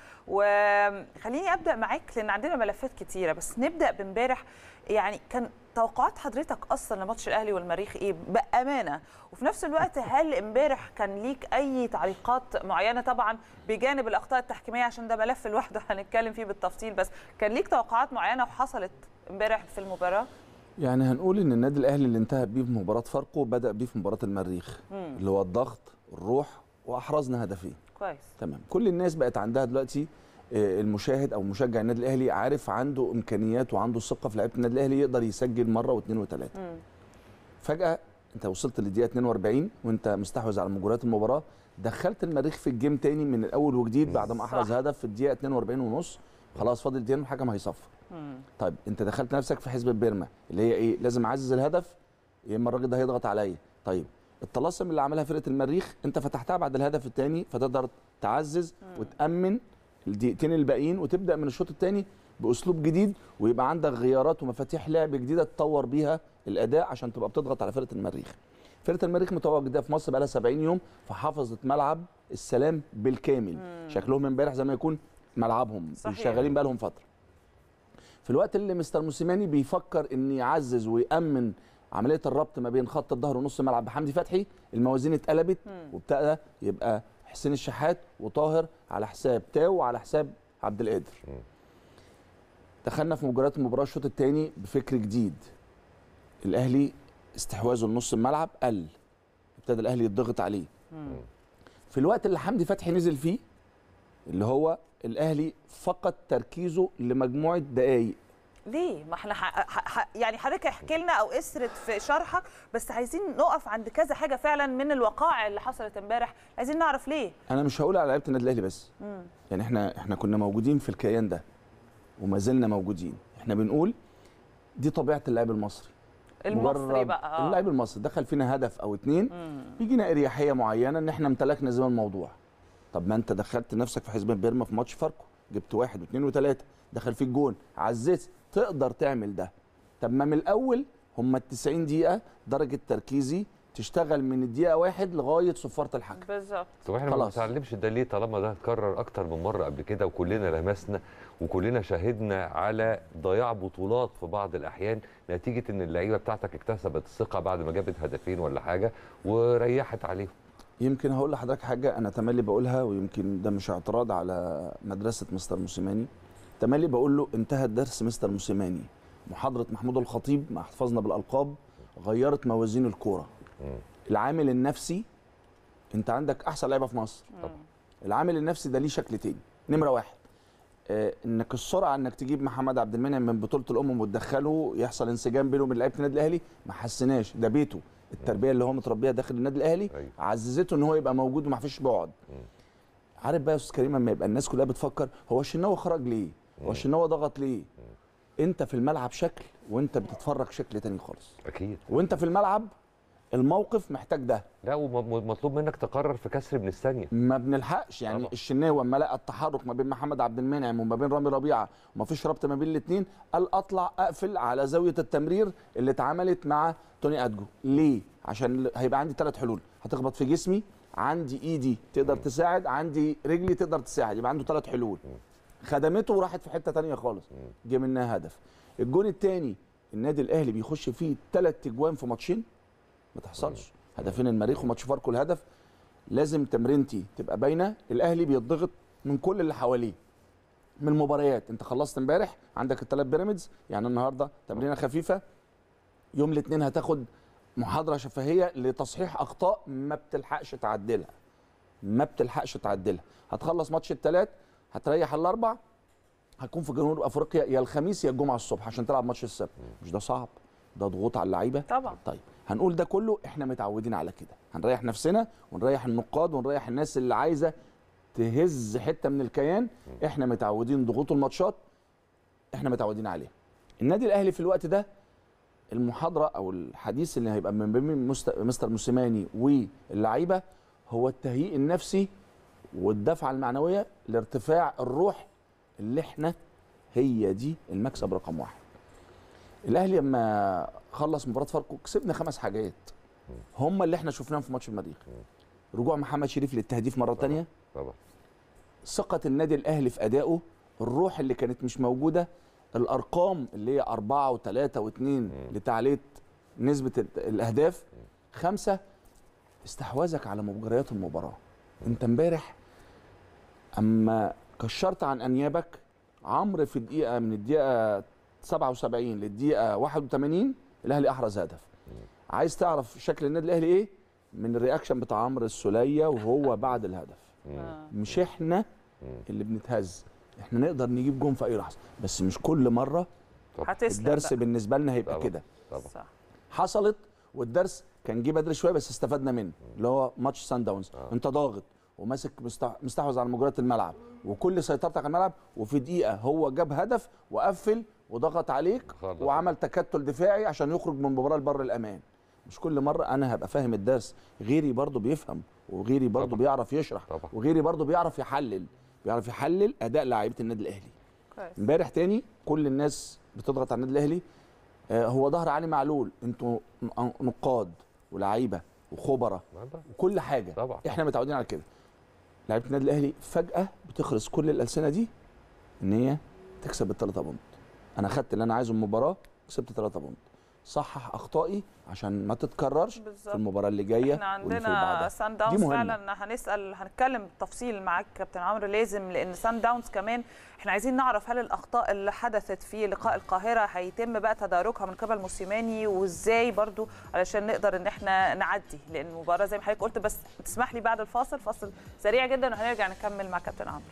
Speaker 1: وخليني ابدا معاك لان عندنا ملفات كتيره بس نبدا بامبارح يعني كان توقعات حضرتك اصلا لماتش الاهلي والمريخ ايه بامانه وفي نفس الوقت هل امبارح كان ليك اي تعليقات معينه طبعا بجانب الاخطاء التحكيميه عشان ده ملف لوحده هنتكلم فيه بالتفصيل بس كان ليك توقعات معينه وحصلت امبارح في المباراه
Speaker 10: يعني هنقول ان النادي الاهلي اللي انتهى بيه في مباراه فاركو بدا بيه في مباراه المريخ
Speaker 1: مم.
Speaker 10: اللي هو الضغط الروح واحرزنا هدفين
Speaker 1: كويس
Speaker 10: تمام كل الناس بقت عندها دلوقتي آه، المشاهد او مشجع النادي الاهلي عارف عنده امكانيات وعنده ثقه في لعيبه النادي الاهلي يقدر يسجل مره واثنين وثلاثه
Speaker 1: مم.
Speaker 10: فجاه انت وصلت للدقيقه 42 وانت مستحوذ على مجريات المباراه دخلت المريخ في الجيم تاني من الاول وجديد بعد ما احرز
Speaker 1: صح.
Speaker 10: هدف في الدقيقه 42 ونص خلاص فاضل دقيقتين والحكم هيصفر
Speaker 1: مم.
Speaker 10: طيب انت دخلت نفسك في حسبه بيرما اللي هي ايه لازم اعزز الهدف يا اما الراجل ده هيضغط عليا طيب الطلاسم اللي عملها فرقه المريخ انت فتحتها بعد الهدف الثاني فتقدر تعزز وتامن الدقيقتين الباقيين وتبدا من الشوط الثاني باسلوب جديد ويبقى عندك غيارات ومفاتيح لعب جديده تطور بيها الاداء عشان تبقى بتضغط على فرقه المريخ فرقه المريخ متواجده في مصر بقى لها 70 يوم فحافظت ملعب السلام بالكامل شكلهم امبارح زي ما يكون ملعبهم
Speaker 1: صحيح.
Speaker 10: شغالين بقى لهم فتره في الوقت اللي مستر موسيماني بيفكر ان يعزز ويامن عمليه الربط ما بين خط الظهر ونص الملعب بحمدي فتحي الموازين اتقلبت وابتدى يبقى حسين الشحات وطاهر على حساب تاو وعلى حساب عبد القادر دخلنا في مباراه المباراه الشوط الثاني بفكر جديد الاهلي استحواذه لنص الملعب قل ابتدى الاهلي يضغط عليه في الوقت اللي حمدي فتحي نزل فيه اللي هو الاهلي فقد تركيزه لمجموعه دقائق
Speaker 1: ليه ما احنا ح... ح... ح... يعني حضرتك احكي لنا او اسرد في شرحك بس عايزين نقف عند كذا حاجه فعلا من الوقائع اللي حصلت امبارح عايزين نعرف ليه
Speaker 10: انا مش هقول على لعيبه النادي الاهلي بس
Speaker 1: مم.
Speaker 10: يعني احنا احنا كنا موجودين في الكيان ده وما زلنا موجودين احنا بنقول دي طبيعه اللاعب المصري
Speaker 1: المصري
Speaker 10: مجرد
Speaker 1: بقى اه
Speaker 10: اللاعب المصري دخل فينا هدف او اتنين
Speaker 1: مم.
Speaker 10: بيجينا اريحيه معينه ان احنا امتلكنا زي الموضوع طب ما انت دخلت نفسك في حزب بيرما في ماتش فاركو جبت واحد واثنين وثلاثه دخل فيك جون عززت تقدر تعمل ده طب ما من الاول هم ال 90 دقيقه درجه تركيزي تشتغل من الدقيقه واحد لغايه صفاره الحكم
Speaker 1: بالظبط
Speaker 2: طب احنا ما
Speaker 10: خلاص.
Speaker 2: بنتعلمش ده ليه طالما ده اتكرر اكتر من مره قبل كده وكلنا لمسنا وكلنا شاهدنا على ضياع بطولات في بعض الاحيان نتيجه ان اللعيبه بتاعتك اكتسبت الثقه بعد ما جابت هدفين ولا حاجه وريحت عليهم
Speaker 10: يمكن هقول لحضرتك حاجه انا تملي بقولها ويمكن ده مش اعتراض على مدرسه مستر موسيماني تملي بقول له انتهى درس مستر موسيماني محاضره محمود الخطيب مع احتفاظنا بالالقاب غيرت موازين الكوره
Speaker 2: مم.
Speaker 10: العامل النفسي انت عندك احسن لعيبه في مصر
Speaker 2: طبعا.
Speaker 10: العامل النفسي ده ليه شكل تاني نمره واحد آه انك السرعه انك تجيب محمد عبد المنعم من بطوله الامم وتدخله يحصل انسجام بينه وبين لعيبه النادي الاهلي ما حسناش ده بيته التربيه اللي هو متربيها داخل النادي الاهلي
Speaker 2: أيوة.
Speaker 10: عززته ان هو يبقى موجود وما فيش بعد عارف بقى يا استاذ كريم لما يبقى الناس كلها بتفكر هو الشناوي خرج ليه هو الشناوي ضغط ليه انت في الملعب شكل وانت بتتفرج شكل تاني خالص
Speaker 2: اكيد
Speaker 10: وانت في الملعب الموقف محتاج ده
Speaker 2: لا ومطلوب منك تقرر في كسر من الثانيه
Speaker 10: ما بنلحقش يعني
Speaker 2: طبعا.
Speaker 10: الشناوي اما لقى التحرك ما بين محمد عبد المنعم وما بين رامي ربيعه وما فيش ربط ما بين الاثنين قال اطلع اقفل على زاويه التمرير اللي اتعملت مع توني ادجو ليه عشان هيبقى عندي ثلاث حلول هتخبط في جسمي عندي ايدي تقدر تساعد عندي رجلي تقدر تساعد يبقى عنده ثلاث حلول خدمته وراحت في حته تانية خالص جه منها هدف الجون الثاني النادي الاهلي بيخش فيه ثلاث اجوان في ماتشين ما تحصلش هدفين المريخ وماتش فاركو الهدف لازم تمرينتي تبقى باينه الاهلي بيضغط من كل اللي حواليه من المباريات انت خلصت امبارح عندك الثلاث بيراميدز يعني النهارده تمرينه خفيفه يوم الاثنين هتاخد محاضره شفهيه لتصحيح اخطاء ما بتلحقش تعدلها ما بتلحقش تعدلها هتخلص ماتش الثلاث هتريح الاربع هتكون في جنوب افريقيا يا الخميس يا الجمعه الصبح عشان تلعب ماتش السبت مش ده صعب ده ضغوط على اللعيبه
Speaker 1: طبعا
Speaker 10: طيب هنقول ده كله احنا متعودين على كده هنريح نفسنا ونريح النقاد ونريح الناس اللي عايزه تهز حته من الكيان احنا متعودين ضغوط الماتشات احنا متعودين عليها النادي الاهلي في الوقت ده المحاضره او الحديث اللي هيبقى من بين مست- مستر موسيماني واللعيبه هو التهيئ النفسي والدفعه المعنويه لارتفاع الروح اللي احنا هي دي المكسب رقم واحد الاهلي لما خلص مباراه فاركو كسبنا خمس حاجات هم اللي احنا شفناهم في ماتش المريخ رجوع محمد شريف للتهديف مره تانية
Speaker 2: طبعا
Speaker 10: ثقه النادي الاهلي في ادائه الروح اللي كانت مش موجوده الارقام اللي هي أربعة وثلاثة واثنين لتعليه نسبه ال- الاهداف خمسه استحواذك على مجريات المباراه انت امبارح اما كشرت عن انيابك عمرو في دقيقه من الدقيقه 77 للدقيقه 81 الاهلي احرز هدف عايز تعرف شكل النادي الاهلي ايه من الرياكشن بتاع عمرو السوليه وهو بعد الهدف مش احنا اللي بنتهز احنا نقدر نجيب جون في اي لحظه بس مش كل مره
Speaker 1: هتسلم
Speaker 10: الدرس
Speaker 1: بقى.
Speaker 10: بالنسبه لنا هيبقى
Speaker 2: طبعا.
Speaker 10: كده
Speaker 2: طبعا
Speaker 1: صح
Speaker 10: حصلت والدرس كان جه بدري شويه بس استفدنا منه اللي هو ماتش سان داونز
Speaker 2: آه.
Speaker 10: انت ضاغط وماسك مستح- مستحوذ على مجريات الملعب وكل سيطرتك على الملعب وفي دقيقه هو جاب هدف وقفل وضغط عليك
Speaker 2: خلص.
Speaker 10: وعمل تكتل دفاعي عشان يخرج من المباراه لبر الامان مش كل مره انا هبقى فاهم الدرس غيري برضو بيفهم وغيري برضو
Speaker 2: طبعا.
Speaker 10: بيعرف يشرح
Speaker 2: طبعا.
Speaker 10: وغيري برضو بيعرف يحلل بيعرف يحلل اداء لاعيبه النادي الاهلي
Speaker 1: كويس
Speaker 10: امبارح تاني كل الناس بتضغط على النادي الاهلي آه، هو ظهر علي معلول انتوا ن- نقاد ولاعيبه وخبراء وكل حاجه
Speaker 2: طبعا.
Speaker 10: احنا متعودين على كده لعيبه النادي الاهلي فجاه بتخرس كل الالسنه دي ان هي تكسب الثلاثه بونت انا خدت اللي انا عايزه من المباراه كسبت ثلاثه بونت صحح اخطائي عشان ما تتكررش في
Speaker 1: بالظبط.
Speaker 10: المباراه اللي جايه
Speaker 1: احنا
Speaker 10: واللي في
Speaker 1: عندنا
Speaker 10: بعدها.
Speaker 1: سان
Speaker 10: دي
Speaker 1: داونز
Speaker 10: مهمة.
Speaker 1: فعلا هنسال هنتكلم بالتفصيل معاك كابتن عمرو لازم لان سان داونز كمان احنا عايزين نعرف هل الاخطاء اللي حدثت في لقاء القاهره هيتم بقى تداركها من قبل موسيماني وازاي برضو علشان نقدر ان احنا نعدي لان المباراه زي ما حضرتك قلت بس تسمح لي بعد الفاصل فاصل سريع جدا وهنرجع نكمل مع كابتن عمرو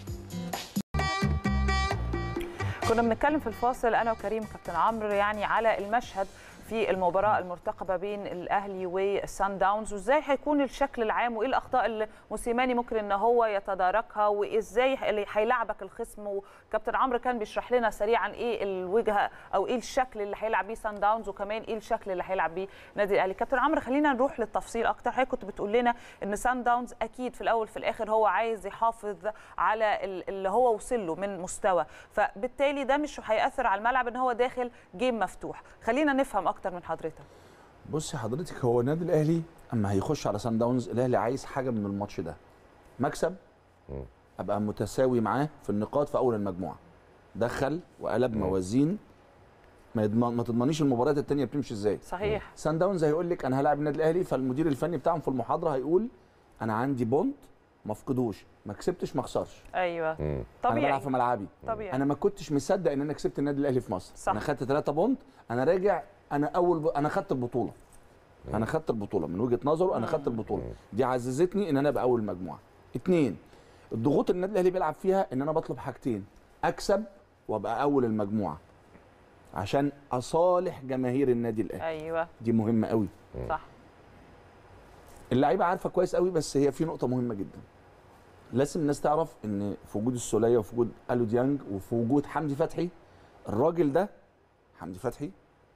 Speaker 1: كنا بنتكلم في الفاصل انا وكريم كابتن عمرو يعني على المشهد في المباراه المرتقبه بين الاهلي والسان داونز وازاي هيكون الشكل العام وايه الاخطاء اللي موسيماني ممكن ان هو يتداركها وازاي اللي هيلعبك الخصم وكابتن عمرو كان بيشرح لنا سريعا ايه الوجهه او ايه الشكل اللي هيلعب بيه سان داونز وكمان ايه الشكل اللي هيلعب بيه النادي الاهلي كابتن عمرو خلينا نروح للتفصيل اكتر حضرتك كنت بتقول لنا ان سان داونز اكيد في الاول في الاخر هو عايز يحافظ على ال- اللي هو وصل له من مستوى فبالتالي ده مش هياثر على الملعب ان هو داخل جيم مفتوح خلينا نفهم اكتر من حضرتك
Speaker 10: بصي حضرتك هو النادي الاهلي اما هيخش على سان داونز الاهلي عايز حاجه من الماتش ده مكسب
Speaker 2: مم.
Speaker 10: ابقى متساوي معاه في النقاط في اول المجموعه دخل وقلب
Speaker 2: مم.
Speaker 10: موازين ما, يضمن ما تضمنيش المباريات التانية بتمشي ازاي
Speaker 1: صحيح
Speaker 10: سان داونز هيقول لك انا هلاعب النادي الاهلي فالمدير الفني بتاعهم في المحاضره هيقول انا عندي بونت ما افقدوش ما كسبتش ما اخسرش
Speaker 1: ايوه
Speaker 2: مم.
Speaker 10: انا
Speaker 1: طبيعي
Speaker 10: بلعب في ملعبي
Speaker 1: طبيعي
Speaker 10: انا ما كنتش مصدق ان انا كسبت النادي الاهلي في مصر
Speaker 1: صح.
Speaker 10: انا خدت 3 بونت انا راجع انا اول ب... انا خدت البطوله انا خدت البطوله من وجهه نظره انا خدت البطوله دي عززتني ان انا ابقى اول مجموعه اتنين الضغوط اللي النادي الاهلي بيلعب فيها ان انا بطلب حاجتين اكسب وابقى اول المجموعه عشان اصالح جماهير النادي الاهلي
Speaker 1: ايوه
Speaker 10: دي مهمه قوي
Speaker 1: صح
Speaker 10: اللعيبه عارفه كويس قوي بس هي في نقطه مهمه جدا لازم الناس تعرف ان في وجود السوليه وفي وجود الو ديانج وفي وجود حمدي فتحي الراجل ده حمدي فتحي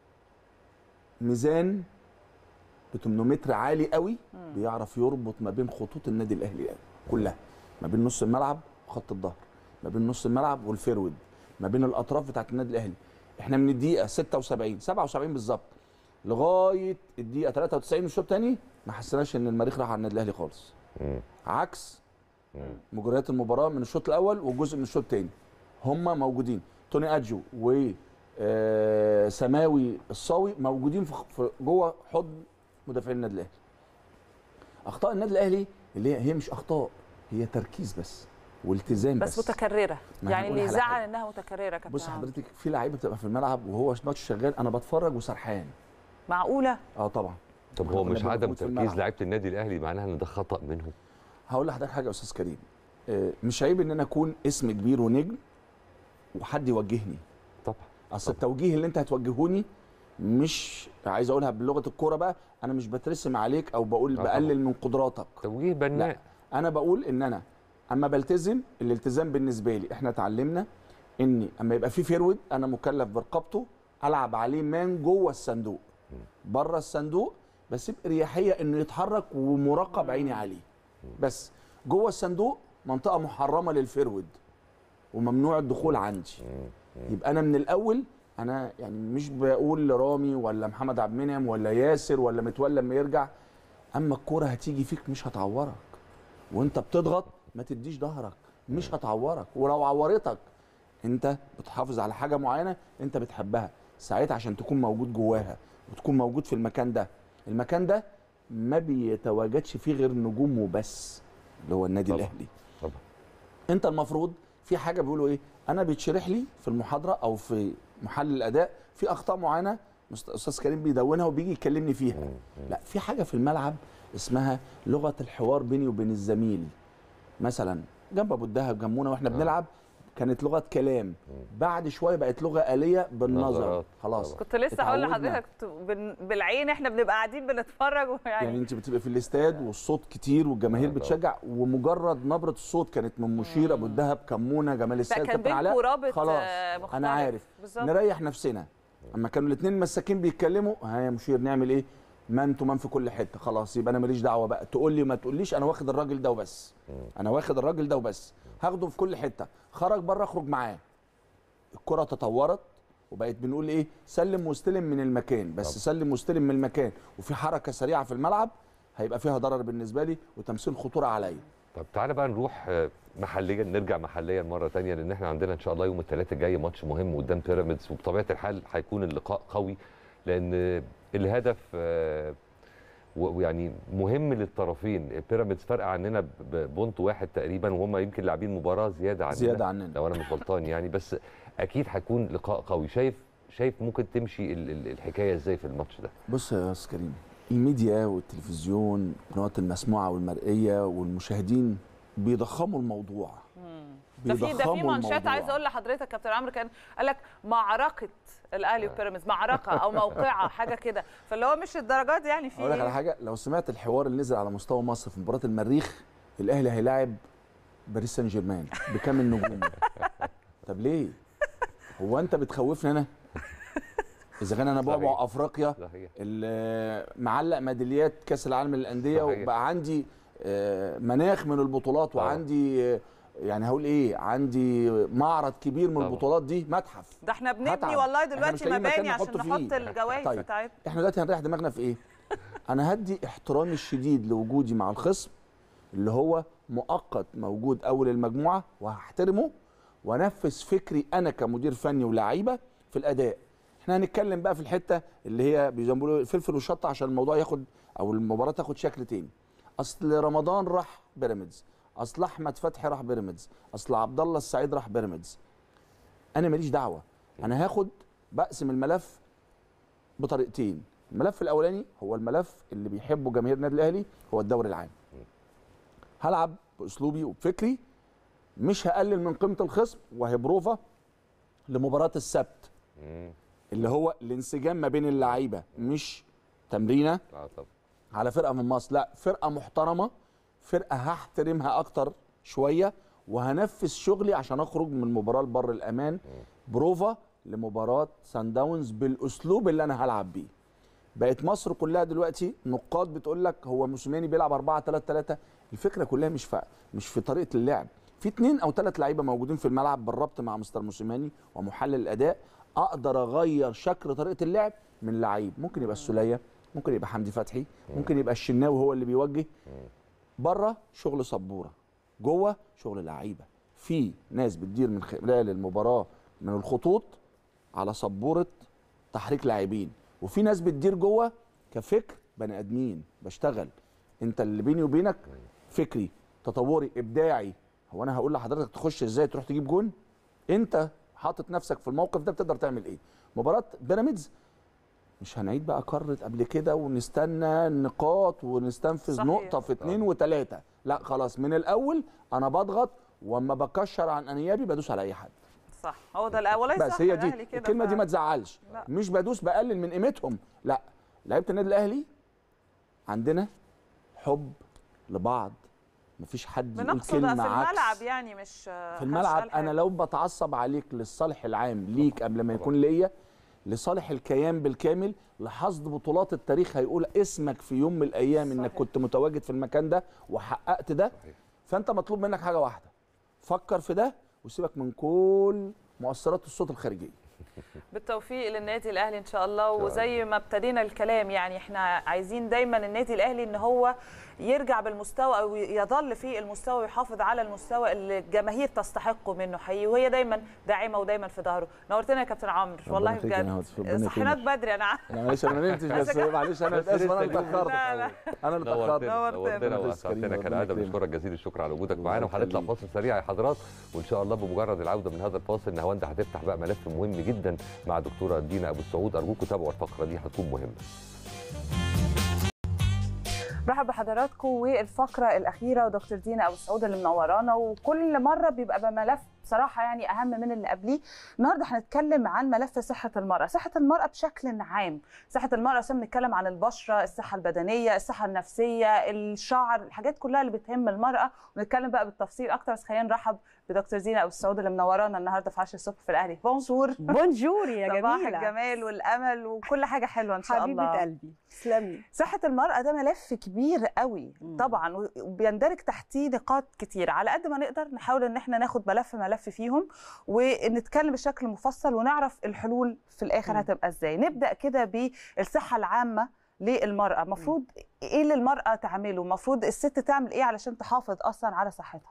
Speaker 10: ميزان ب 800 متر عالي قوي بيعرف يربط ما بين خطوط النادي الاهلي كلها ما بين نص الملعب وخط الظهر ما بين نص الملعب والفيرود ما بين الاطراف بتاعت النادي الاهلي احنا من الدقيقه 76 77 بالظبط لغايه الدقيقه 93 من الشوط الثاني ما حسيناش ان المريخ راح على النادي الاهلي خالص
Speaker 2: مم.
Speaker 10: عكس مجريات المباراه من الشوط الاول وجزء من الشوط الثاني هم موجودين توني ادجو و آه، سماوي الصاوي موجودين في في جوه حضن مدافعين النادي الاهلي اخطاء النادي الاهلي اللي هي هي مش اخطاء هي تركيز بس والتزام بس,
Speaker 1: بس متكرره
Speaker 10: ما
Speaker 1: يعني
Speaker 10: هنقول
Speaker 1: اللي
Speaker 10: على
Speaker 1: يزعل
Speaker 10: حاجة.
Speaker 1: انها متكرره كابتن
Speaker 10: بص
Speaker 1: عمرو.
Speaker 10: حضرتك في لعيبه بتبقى في الملعب وهو ماتش شغال انا بتفرج وسرحان
Speaker 1: معقوله
Speaker 10: اه طبعا
Speaker 2: طب
Speaker 10: إحنا
Speaker 2: هو
Speaker 10: كنا
Speaker 2: مش عدم
Speaker 10: موجود في
Speaker 2: تركيز
Speaker 10: الملعب.
Speaker 2: لعيبه النادي الاهلي معناها ان ده خطا منهم
Speaker 10: هقول لحضرتك حاجه يا استاذ كريم آه، مش عيب ان انا اكون اسم كبير ونجم وحد يوجهني
Speaker 2: طبعا
Speaker 10: اصل التوجيه اللي انت هتوجهوني مش عايز اقولها بلغه الكوره بقى انا مش بترسم عليك او بقول
Speaker 2: آه
Speaker 10: بقلل
Speaker 2: طبعاً.
Speaker 10: من قدراتك
Speaker 2: توجيه بناء
Speaker 10: لا انا بقول ان انا اما بلتزم الالتزام بالنسبه لي احنا اتعلمنا ان اما يبقى في فيرود انا مكلف برقبته العب عليه مان جوه الصندوق بره الصندوق بس باريحيه انه يتحرك ومراقب عيني عليه بس جوه الصندوق منطقه محرمه للفيرود وممنوع الدخول عندي يبقى انا من الاول انا يعني مش بقول لرامي ولا محمد عبد المنعم ولا ياسر ولا متولى لما يرجع اما الكوره هتيجي فيك مش هتعورك وانت بتضغط ما تديش ظهرك مش هتعورك ولو عورتك انت بتحافظ على حاجه معينه انت بتحبها ساعتها عشان تكون موجود جواها وتكون موجود في المكان ده المكان ده ما بيتواجدش فيه غير نجوم وبس اللي هو النادي
Speaker 2: طبعا.
Speaker 10: الاهلي
Speaker 2: طبعا
Speaker 10: انت المفروض في حاجه بيقولوا ايه انا بيتشرح لي في المحاضره او في محلل الاداء في اخطاء معينه مست- استاذ كريم بيدونها وبيجي يكلمني فيها لا في حاجه في الملعب اسمها لغه الحوار بيني وبين الزميل مثلا جنب ابو الدهب جنبونا واحنا بنلعب كانت لغه كلام بعد شويه بقت لغه آلية بالنظر
Speaker 2: نظرات.
Speaker 10: خلاص
Speaker 2: طبعا.
Speaker 1: كنت لسه هقول
Speaker 10: اتعودنا.
Speaker 1: لحضرتك ت- بن- بالعين احنا بنبقى قاعدين بنتفرج ويعني
Speaker 10: يعني انت بتبقى في الاستاد والصوت كتير والجماهير
Speaker 2: آه طبعا.
Speaker 10: بتشجع ومجرد نبره الصوت كانت من مشير ابو الدهب كمونه جمال
Speaker 1: لا
Speaker 10: السيد
Speaker 1: كان
Speaker 10: كابتن
Speaker 1: بينكم
Speaker 10: علاء
Speaker 1: رابط
Speaker 10: خلاص
Speaker 1: آه، مختلف
Speaker 10: انا عارف
Speaker 1: بالظبط
Speaker 10: نريح نفسنا اما كانوا الاثنين مساكين بيتكلموا ها يا مشير نعمل ايه ما انتوا من في كل حته خلاص يبقى انا ماليش دعوه بقى تقول لي ما تقوليش انا واخد الراجل ده وبس انا واخد الراجل ده وبس هاخده في كل حته خرج بره اخرج معاه الكره تطورت وبقت بنقول ايه سلم واستلم من المكان بس
Speaker 2: طبعا.
Speaker 10: سلم واستلم من المكان وفي حركه سريعه في الملعب هيبقى فيها ضرر بالنسبه لي وتمثيل خطوره عليا
Speaker 2: طب تعالى بقى نروح آه، محليا نرجع محليا مره تانية لان احنا عندنا ان شاء الله يوم الثلاثاء الجاي ماتش مهم قدام بيراميدز وبطبيعه الحال هيكون اللقاء قوي لان الهدف آه، و- ويعني مهم للطرفين بيراميدز فرق عننا ب- ببونت واحد تقريبا وهم يمكن لاعبين مباراه زياده عننا
Speaker 10: زياده عننا
Speaker 2: لو انا مش غلطان يعني بس اكيد هيكون لقاء قوي شايف شايف ممكن تمشي ال- ال- الحكايه ازاي في الماتش ده
Speaker 10: بص يا استاذ كريم الميديا والتلفزيون القنوات المسموعه والمرئيه والمشاهدين بيضخموا الموضوع
Speaker 1: ده في ده في
Speaker 10: بيضخموا
Speaker 1: مانشات
Speaker 10: الموضوع.
Speaker 1: عايز اقول لحضرتك كابتن عمرو كان قال لك معركه الاهلي وبيراميدز معركه او موقعه حاجه كده فاللي هو مش الدرجات دي يعني في
Speaker 10: اقول لك على
Speaker 1: إيه؟
Speaker 10: حاجه لو سمعت الحوار اللي نزل على مستوى مصر في مباراه المريخ الاهلي هيلاعب باريس سان جيرمان بكامل نجومه طب ليه هو انت بتخوفني انا اذا كان انا
Speaker 2: صحيح.
Speaker 10: بعبع افريقيا
Speaker 2: صحيح
Speaker 10: اللي معلق ميداليات كاس العالم للانديه
Speaker 2: صحيح.
Speaker 10: وبقى عندي آه، مناخ من البطولات
Speaker 2: طبعا.
Speaker 10: وعندي آه، يعني هقول ايه عندي معرض كبير من
Speaker 2: طبعا.
Speaker 10: البطولات دي متحف
Speaker 1: ده احنا بنبني
Speaker 10: هتعب.
Speaker 1: والله
Speaker 10: إحنا مش
Speaker 1: دلوقتي
Speaker 10: لاقيين مكان
Speaker 1: مباني عشان
Speaker 10: نحط فيه.
Speaker 1: نحط الجوائز
Speaker 10: طيب.
Speaker 1: بتاعتنا
Speaker 10: احنا دلوقتي هنريح دماغنا في ايه انا هدي احترامي الشديد لوجودي مع الخصم اللي هو مؤقت موجود اول المجموعه وهحترمه وانفذ فكري انا كمدير فني ولاعيبه في الاداء احنا هنتكلم بقى في الحته اللي هي بيقولوا فلفل وشطه عشان الموضوع ياخد او المباراه تاخد شكل تاني اصل رمضان راح بيراميدز اصل احمد فتحي راح بيراميدز اصل عبد الله السعيد راح بيراميدز انا ماليش دعوه انا هاخد بقسم الملف بطريقتين الملف الاولاني هو الملف اللي بيحبه جماهير النادي الاهلي هو الدوري العام هلعب باسلوبي وبفكري مش هقلل من قيمه الخصم وهي بروفه لمباراه السبت
Speaker 2: مم.
Speaker 10: اللي هو الانسجام ما بين اللعيبه مش تمرينه
Speaker 2: اه طب
Speaker 10: على فرقه من مصر لا فرقه محترمه فرقه هحترمها اكتر شويه وهنفذ شغلي عشان اخرج من المباراه لبر الامان بروفا لمباراه سان داونز بالاسلوب اللي انا هلعب بيه بقت مصر كلها دلوقتي نقاد بتقول لك هو موسيماني بيلعب 4 3 3 الفكره كلها مش في مش في طريقه اللعب في اثنين او ثلاث لعيبه موجودين في الملعب بالربط مع مستر موسيماني ومحلل الاداء اقدر اغير شكل طريقه اللعب من لعيب ممكن يبقى السوليه ممكن يبقى حمدي فتحي ممكن يبقى الشناوي هو اللي بيوجه بره شغل سبوره جوه شغل لعيبه في ناس بتدير من خلال المباراه من الخطوط على سبوره تحريك لاعبين وفي ناس بتدير جوه كفكر بني ادمين بشتغل انت اللي بيني وبينك فكري تطوري ابداعي هو انا هقول لحضرتك تخش ازاي تروح تجيب جون انت حاطط نفسك في الموقف ده بتقدر تعمل ايه مباراه بيراميدز مش هنعيد بقى قرة قبل كده ونستنى النقاط ونستنفذ
Speaker 1: صحيح.
Speaker 10: نقطة في اتنين وتلاتة لا خلاص من الأول أنا بضغط وأما بكشر عن أنيابي بدوس على أي حد
Speaker 1: صح هو ده الاول وليس
Speaker 10: بس هي دي الكلمة دي ما
Speaker 1: تزعل
Speaker 10: تزعلش
Speaker 1: لا.
Speaker 10: مش بدوس بقلل من قيمتهم لا لعيبة النادي الأهلي عندنا حب لبعض مفيش حد يقول
Speaker 1: بنقصد
Speaker 10: كلمة
Speaker 1: في
Speaker 10: عكس
Speaker 1: الملعب يعني مش
Speaker 10: في الملعب انا لو بتعصب عليك للصالح العام ليك قبل ما يكون ليا لصالح الكيان بالكامل لحصد بطولات التاريخ هيقول اسمك في يوم من الايام انك
Speaker 1: صحيح.
Speaker 10: كنت متواجد في المكان ده وحققت ده فانت مطلوب منك حاجه واحده فكر في ده وسيبك من كل مؤثرات الصوت الخارجيه
Speaker 1: بالتوفيق للنادي الاهلي ان شاء الله وزي ما ابتدينا الكلام يعني احنا عايزين دايما النادي الاهلي ان هو يرجع بالمستوى او يظل في المستوى ويحافظ على المستوى اللي الجماهير تستحقه منه حقيقي وهي دايما داعمه ودايما في ظهره نورتنا يا كابتن عمرو والله
Speaker 10: يخليك يا
Speaker 1: بجد
Speaker 10: نهاد، ربنا
Speaker 1: صحيناك
Speaker 10: يكرمك.
Speaker 1: بدري انا عارفة.
Speaker 10: انا معلش انا ما نمتش بس معلش انا
Speaker 2: بس
Speaker 10: اسف انا
Speaker 2: لسه
Speaker 10: اللي اتاخرت
Speaker 1: لا، لا.
Speaker 10: انا اللي اتاخرت
Speaker 2: نورتنا
Speaker 1: نورتنا.
Speaker 2: نورتنا
Speaker 10: ربنا
Speaker 2: واسعدتنا
Speaker 10: يكرمك،
Speaker 2: كالعاده
Speaker 10: ربنا
Speaker 2: بنشكرك جزيل الشكر على وجودك
Speaker 10: الله
Speaker 2: معانا وهنطلع
Speaker 10: يخليك.
Speaker 2: فاصل سريع يا حضرات وان شاء الله بمجرد العوده من هذا الفاصل نهاوند هتفتح بقى ملف مهم جدا مع دكتوره دينا ابو السعود ارجوكم تابعوا الفقره دي هتكون مهمه
Speaker 1: مرحبا بحضراتكم والفقره الاخيره ودكتور دينا ابو السعود اللي منورانا وكل مره بيبقى بملف بصراحه يعني اهم من اللي قبليه النهارده هنتكلم عن ملف صحه المراه صحه المراه بشكل عام صحه المراه عشان بنتكلم عن البشره الصحه البدنيه الصحه النفسيه الشعر الحاجات كلها اللي بتهم المراه ونتكلم بقى بالتفصيل اكتر بس خلينا نرحب بدكتور دينا ابو السعود اللي منورانا النهارده في 10 الصبح في الاهلي بونجور
Speaker 11: بونجور يا
Speaker 1: صباح
Speaker 11: جميلة
Speaker 1: الجمال والامل وكل حاجه حلوه ان شاء الله
Speaker 11: حبيبة قلبي تسلمي
Speaker 1: صحة المرأة ده ملف كبير قوي
Speaker 11: مم.
Speaker 1: طبعا وبيندرج تحتيه نقاط كتير على قد ما نقدر نحاول ان احنا ناخد ملف ملف فيهم ونتكلم بشكل مفصل ونعرف الحلول في الاخر
Speaker 11: مم.
Speaker 1: هتبقى ازاي نبدأ كده بالصحة العامة للمرأة المفروض ايه اللي المرأة تعمله المفروض الست تعمل ايه علشان تحافظ اصلا على صحتها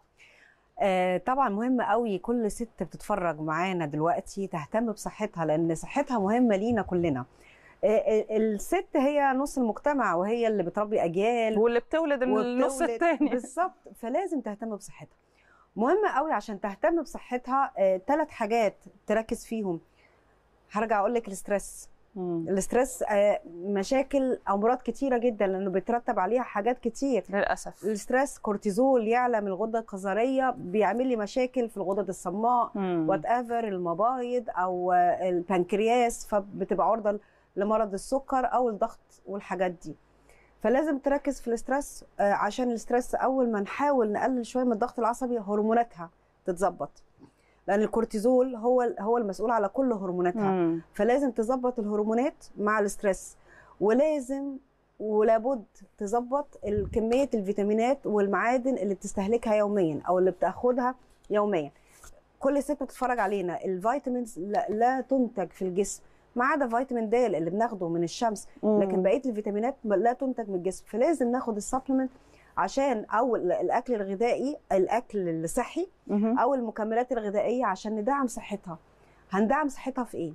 Speaker 11: آه طبعا مهم قوي كل ست بتتفرج معانا دلوقتي تهتم بصحتها لان صحتها مهمه لينا كلنا آه آه، الست هي نص المجتمع وهي اللي بتربي اجيال
Speaker 1: واللي بتولد النص
Speaker 11: وبتولد-
Speaker 1: الثاني
Speaker 11: بالظبط فلازم تهتم بصحتها مهم قوي عشان تهتم بصحتها ثلاث حاجات تركز فيهم هرجع اقول لك الاسترس الاسترس آه، مشاكل امراض كتيره جدا لانه بيترتب عليها حاجات كتير
Speaker 1: للاسف
Speaker 11: الاسترس كورتيزول يعلى من الغده القذريه بيعمل لي مشاكل في الغدد الصماء
Speaker 1: مم.
Speaker 11: وات ايفر المبايض او آه، البنكرياس فبتبقى عرضه لمرض السكر او الضغط والحاجات دي فلازم تركز في الاسترس آه، عشان الاسترس اول ما نحاول نقلل شويه من الضغط العصبي هرموناتها تتظبط لان الكورتيزول هو هو المسؤول على كل هرموناتها
Speaker 1: مم.
Speaker 11: فلازم تظبط الهرمونات مع الاسترس ولازم ولابد تظبط ال- كميه الفيتامينات والمعادن اللي بتستهلكها يوميا او اللي بتاخدها يوميا كل ست بتتفرج علينا الفيتامينز لا, لا تنتج في الجسم ما عدا فيتامين د اللي بناخده من الشمس لكن بقيه الفيتامينات ما- لا تنتج من الجسم فلازم ناخد السبلمنت عشان او ال- الاكل الغذائي الاكل الصحي
Speaker 1: مهم.
Speaker 11: او المكملات الغذائيه عشان ندعم صحتها هندعم صحتها في ايه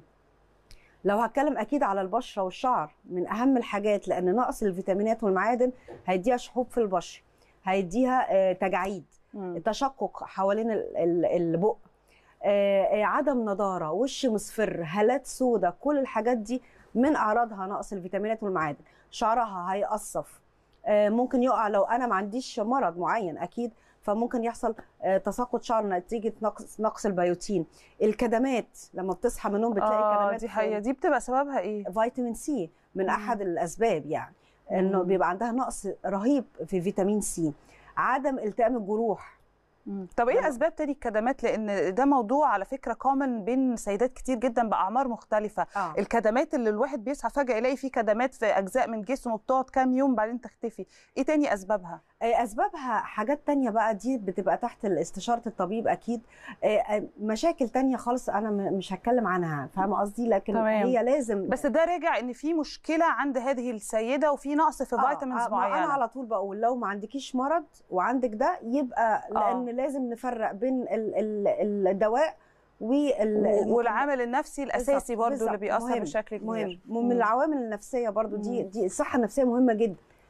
Speaker 11: لو هتكلم اكيد على البشره والشعر من اهم الحاجات لان نقص الفيتامينات والمعادن هيديها شحوب في البشره هيديها آه، تجاعيد
Speaker 1: مم.
Speaker 11: تشقق حوالين ال- ال- البق آه، آه، عدم نضاره وش مصفر هالات سودة كل الحاجات دي من اعراضها نقص الفيتامينات والمعادن شعرها هيقصف آه، ممكن يقع لو انا ما عنديش مرض معين اكيد فممكن يحصل آه، تساقط شعر نتيجه نقص نقص البيوتين الكدمات لما بتصحى من النوم بتلاقي
Speaker 1: اه
Speaker 11: كدمات
Speaker 1: دي
Speaker 11: في-
Speaker 1: حقيقة دي بتبقى سببها ايه
Speaker 11: فيتامين سي من
Speaker 1: مم.
Speaker 11: احد الاسباب يعني انه
Speaker 1: مم.
Speaker 11: بيبقى عندها نقص رهيب في فيتامين سي عدم التئام الجروح
Speaker 1: مم. طب ايه
Speaker 11: لما-
Speaker 1: اسباب تاني الكدمات لان ده موضوع على فكره كومن بين سيدات كتير جدا باعمار مختلفه
Speaker 11: اه
Speaker 1: الكدمات اللي الواحد بيصحى فجاه يلاقي فيه كدمات في اجزاء من جسمه بتقعد كام يوم بعدين تختفي ايه تاني اسبابها
Speaker 11: آه، اسبابها حاجات تانية بقى دي بتبقى تحت استشاره الطبيب اكيد آه، آه، مشاكل تانية خالص انا م- مش هتكلم عنها فاهمه قصدي لكن
Speaker 1: تمام.
Speaker 11: هي لازم
Speaker 1: بس ده راجع ان في مشكله عند هذه السيده وفي نقص في
Speaker 11: آه،
Speaker 1: فيتامينز
Speaker 11: آه، ما
Speaker 1: معينه
Speaker 11: انا على طول بقول لو ما عندكيش مرض وعندك ده يبقى لان لازم نفرق بين ال- ال- الدواء وال
Speaker 1: و- والعامل النفسي الاساسي
Speaker 11: بالظبط،
Speaker 1: برضو اللي
Speaker 11: بالظبط.
Speaker 1: بيأثر
Speaker 11: مهم،
Speaker 1: بشكل كبير
Speaker 11: مهم ومن العوامل النفسيه برضو دي
Speaker 1: مم.
Speaker 11: دي الصحه النفسيه مهمه جدا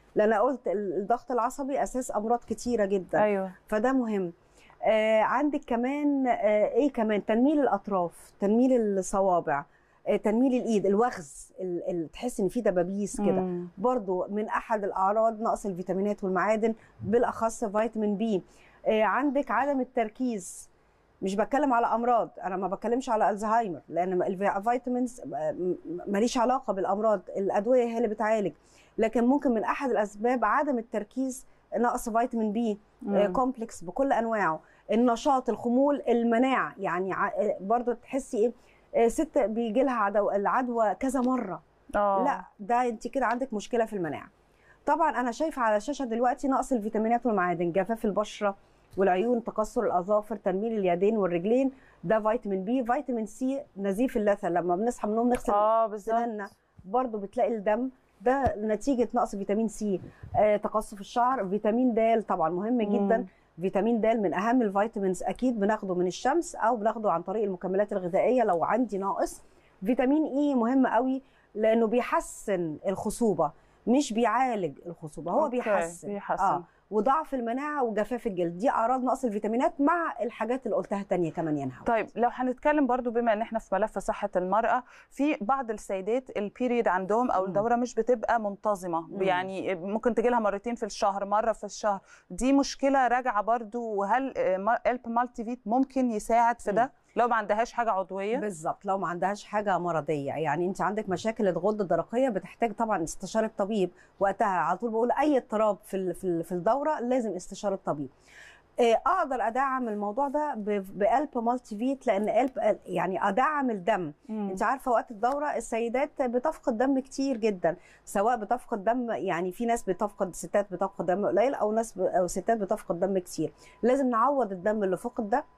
Speaker 11: لان أنا قلت الضغط العصبي اساس امراض كتيره جدا
Speaker 1: ايوه
Speaker 11: فده مهم آه عندك كمان آه ايه كمان تنميل الاطراف تنميل الصوابع آه تنميل الايد الوخز ال- ال- تحس ان في دبابيس كده
Speaker 1: مم.
Speaker 11: برضو من احد الاعراض نقص الفيتامينات والمعادن بالاخص فيتامين بي آه عندك عدم التركيز مش بتكلم على امراض انا ما بتكلمش على الزهايمر لان الفيتامينز ماليش علاقه بالامراض الادويه هي اللي بتعالج لكن ممكن من احد الاسباب عدم التركيز نقص فيتامين بي آه،
Speaker 1: مم.
Speaker 11: كومبلكس بكل انواعه النشاط الخمول المناعه يعني ع- آه، برضو تحسي ايه آه، ست بيجي لها عدو العدوى كذا مره
Speaker 1: اه
Speaker 11: لا ده انت كده عندك مشكله في المناعه طبعا انا شايفه على الشاشه دلوقتي نقص الفيتامينات والمعادن جفاف البشره والعيون تكسر الاظافر تنميل اليدين والرجلين ده فيتامين بي فيتامين سي نزيف اللثه لما بنصحى من النوم نغسل
Speaker 1: اه بالظبط
Speaker 11: سناننا برضو بتلاقي الدم ده نتيجه نقص فيتامين سي آه تقصف الشعر فيتامين د طبعا مهم جدا
Speaker 1: مم.
Speaker 11: فيتامين د من اهم الفيتامينز اكيد بناخده من الشمس او بناخده عن طريق المكملات الغذائيه لو عندي ناقص فيتامين اي مهم قوي لانه بيحسن الخصوبه مش بيعالج الخصوبه هو
Speaker 1: أوكي،
Speaker 11: بيحسن
Speaker 1: بيحسن.
Speaker 11: اه وضعف المناعه وجفاف الجلد دي اعراض نقص الفيتامينات مع الحاجات اللي قلتها تانية كمان ينهى
Speaker 1: طيب لو هنتكلم برضو بما ان احنا في ملف صحة المرأة في بعض السيدات البيريد عندهم او
Speaker 11: مم.
Speaker 1: الدورة مش بتبقى منتظمة
Speaker 11: مم.
Speaker 1: يعني ممكن تجي لها مرتين في الشهر مرة في الشهر دي مشكلة راجعة برضو وهل الب مالتي فيت ممكن يساعد في ده لو ما عندهاش حاجة عضوية
Speaker 11: بالظبط لو ما عندهاش حاجه مرضيه يعني انت عندك مشاكل الغده الدرقيه بتحتاج طبعا استشاره طبيب وقتها على طول بقول اي اضطراب في ال- في ال- في الدوره لازم استشاره طبيب آه، اقدر ادعم الموضوع ده ب- بقلب مالتي فيت لان قلب يعني ادعم الدم
Speaker 1: مم.
Speaker 11: انت عارفه وقت الدوره السيدات بتفقد دم كتير جدا سواء بتفقد دم يعني في ناس بتفقد ستات بتفقد دم قليل او ناس ب... او ستات بتفقد دم كتير لازم نعوض الدم اللي فقد ده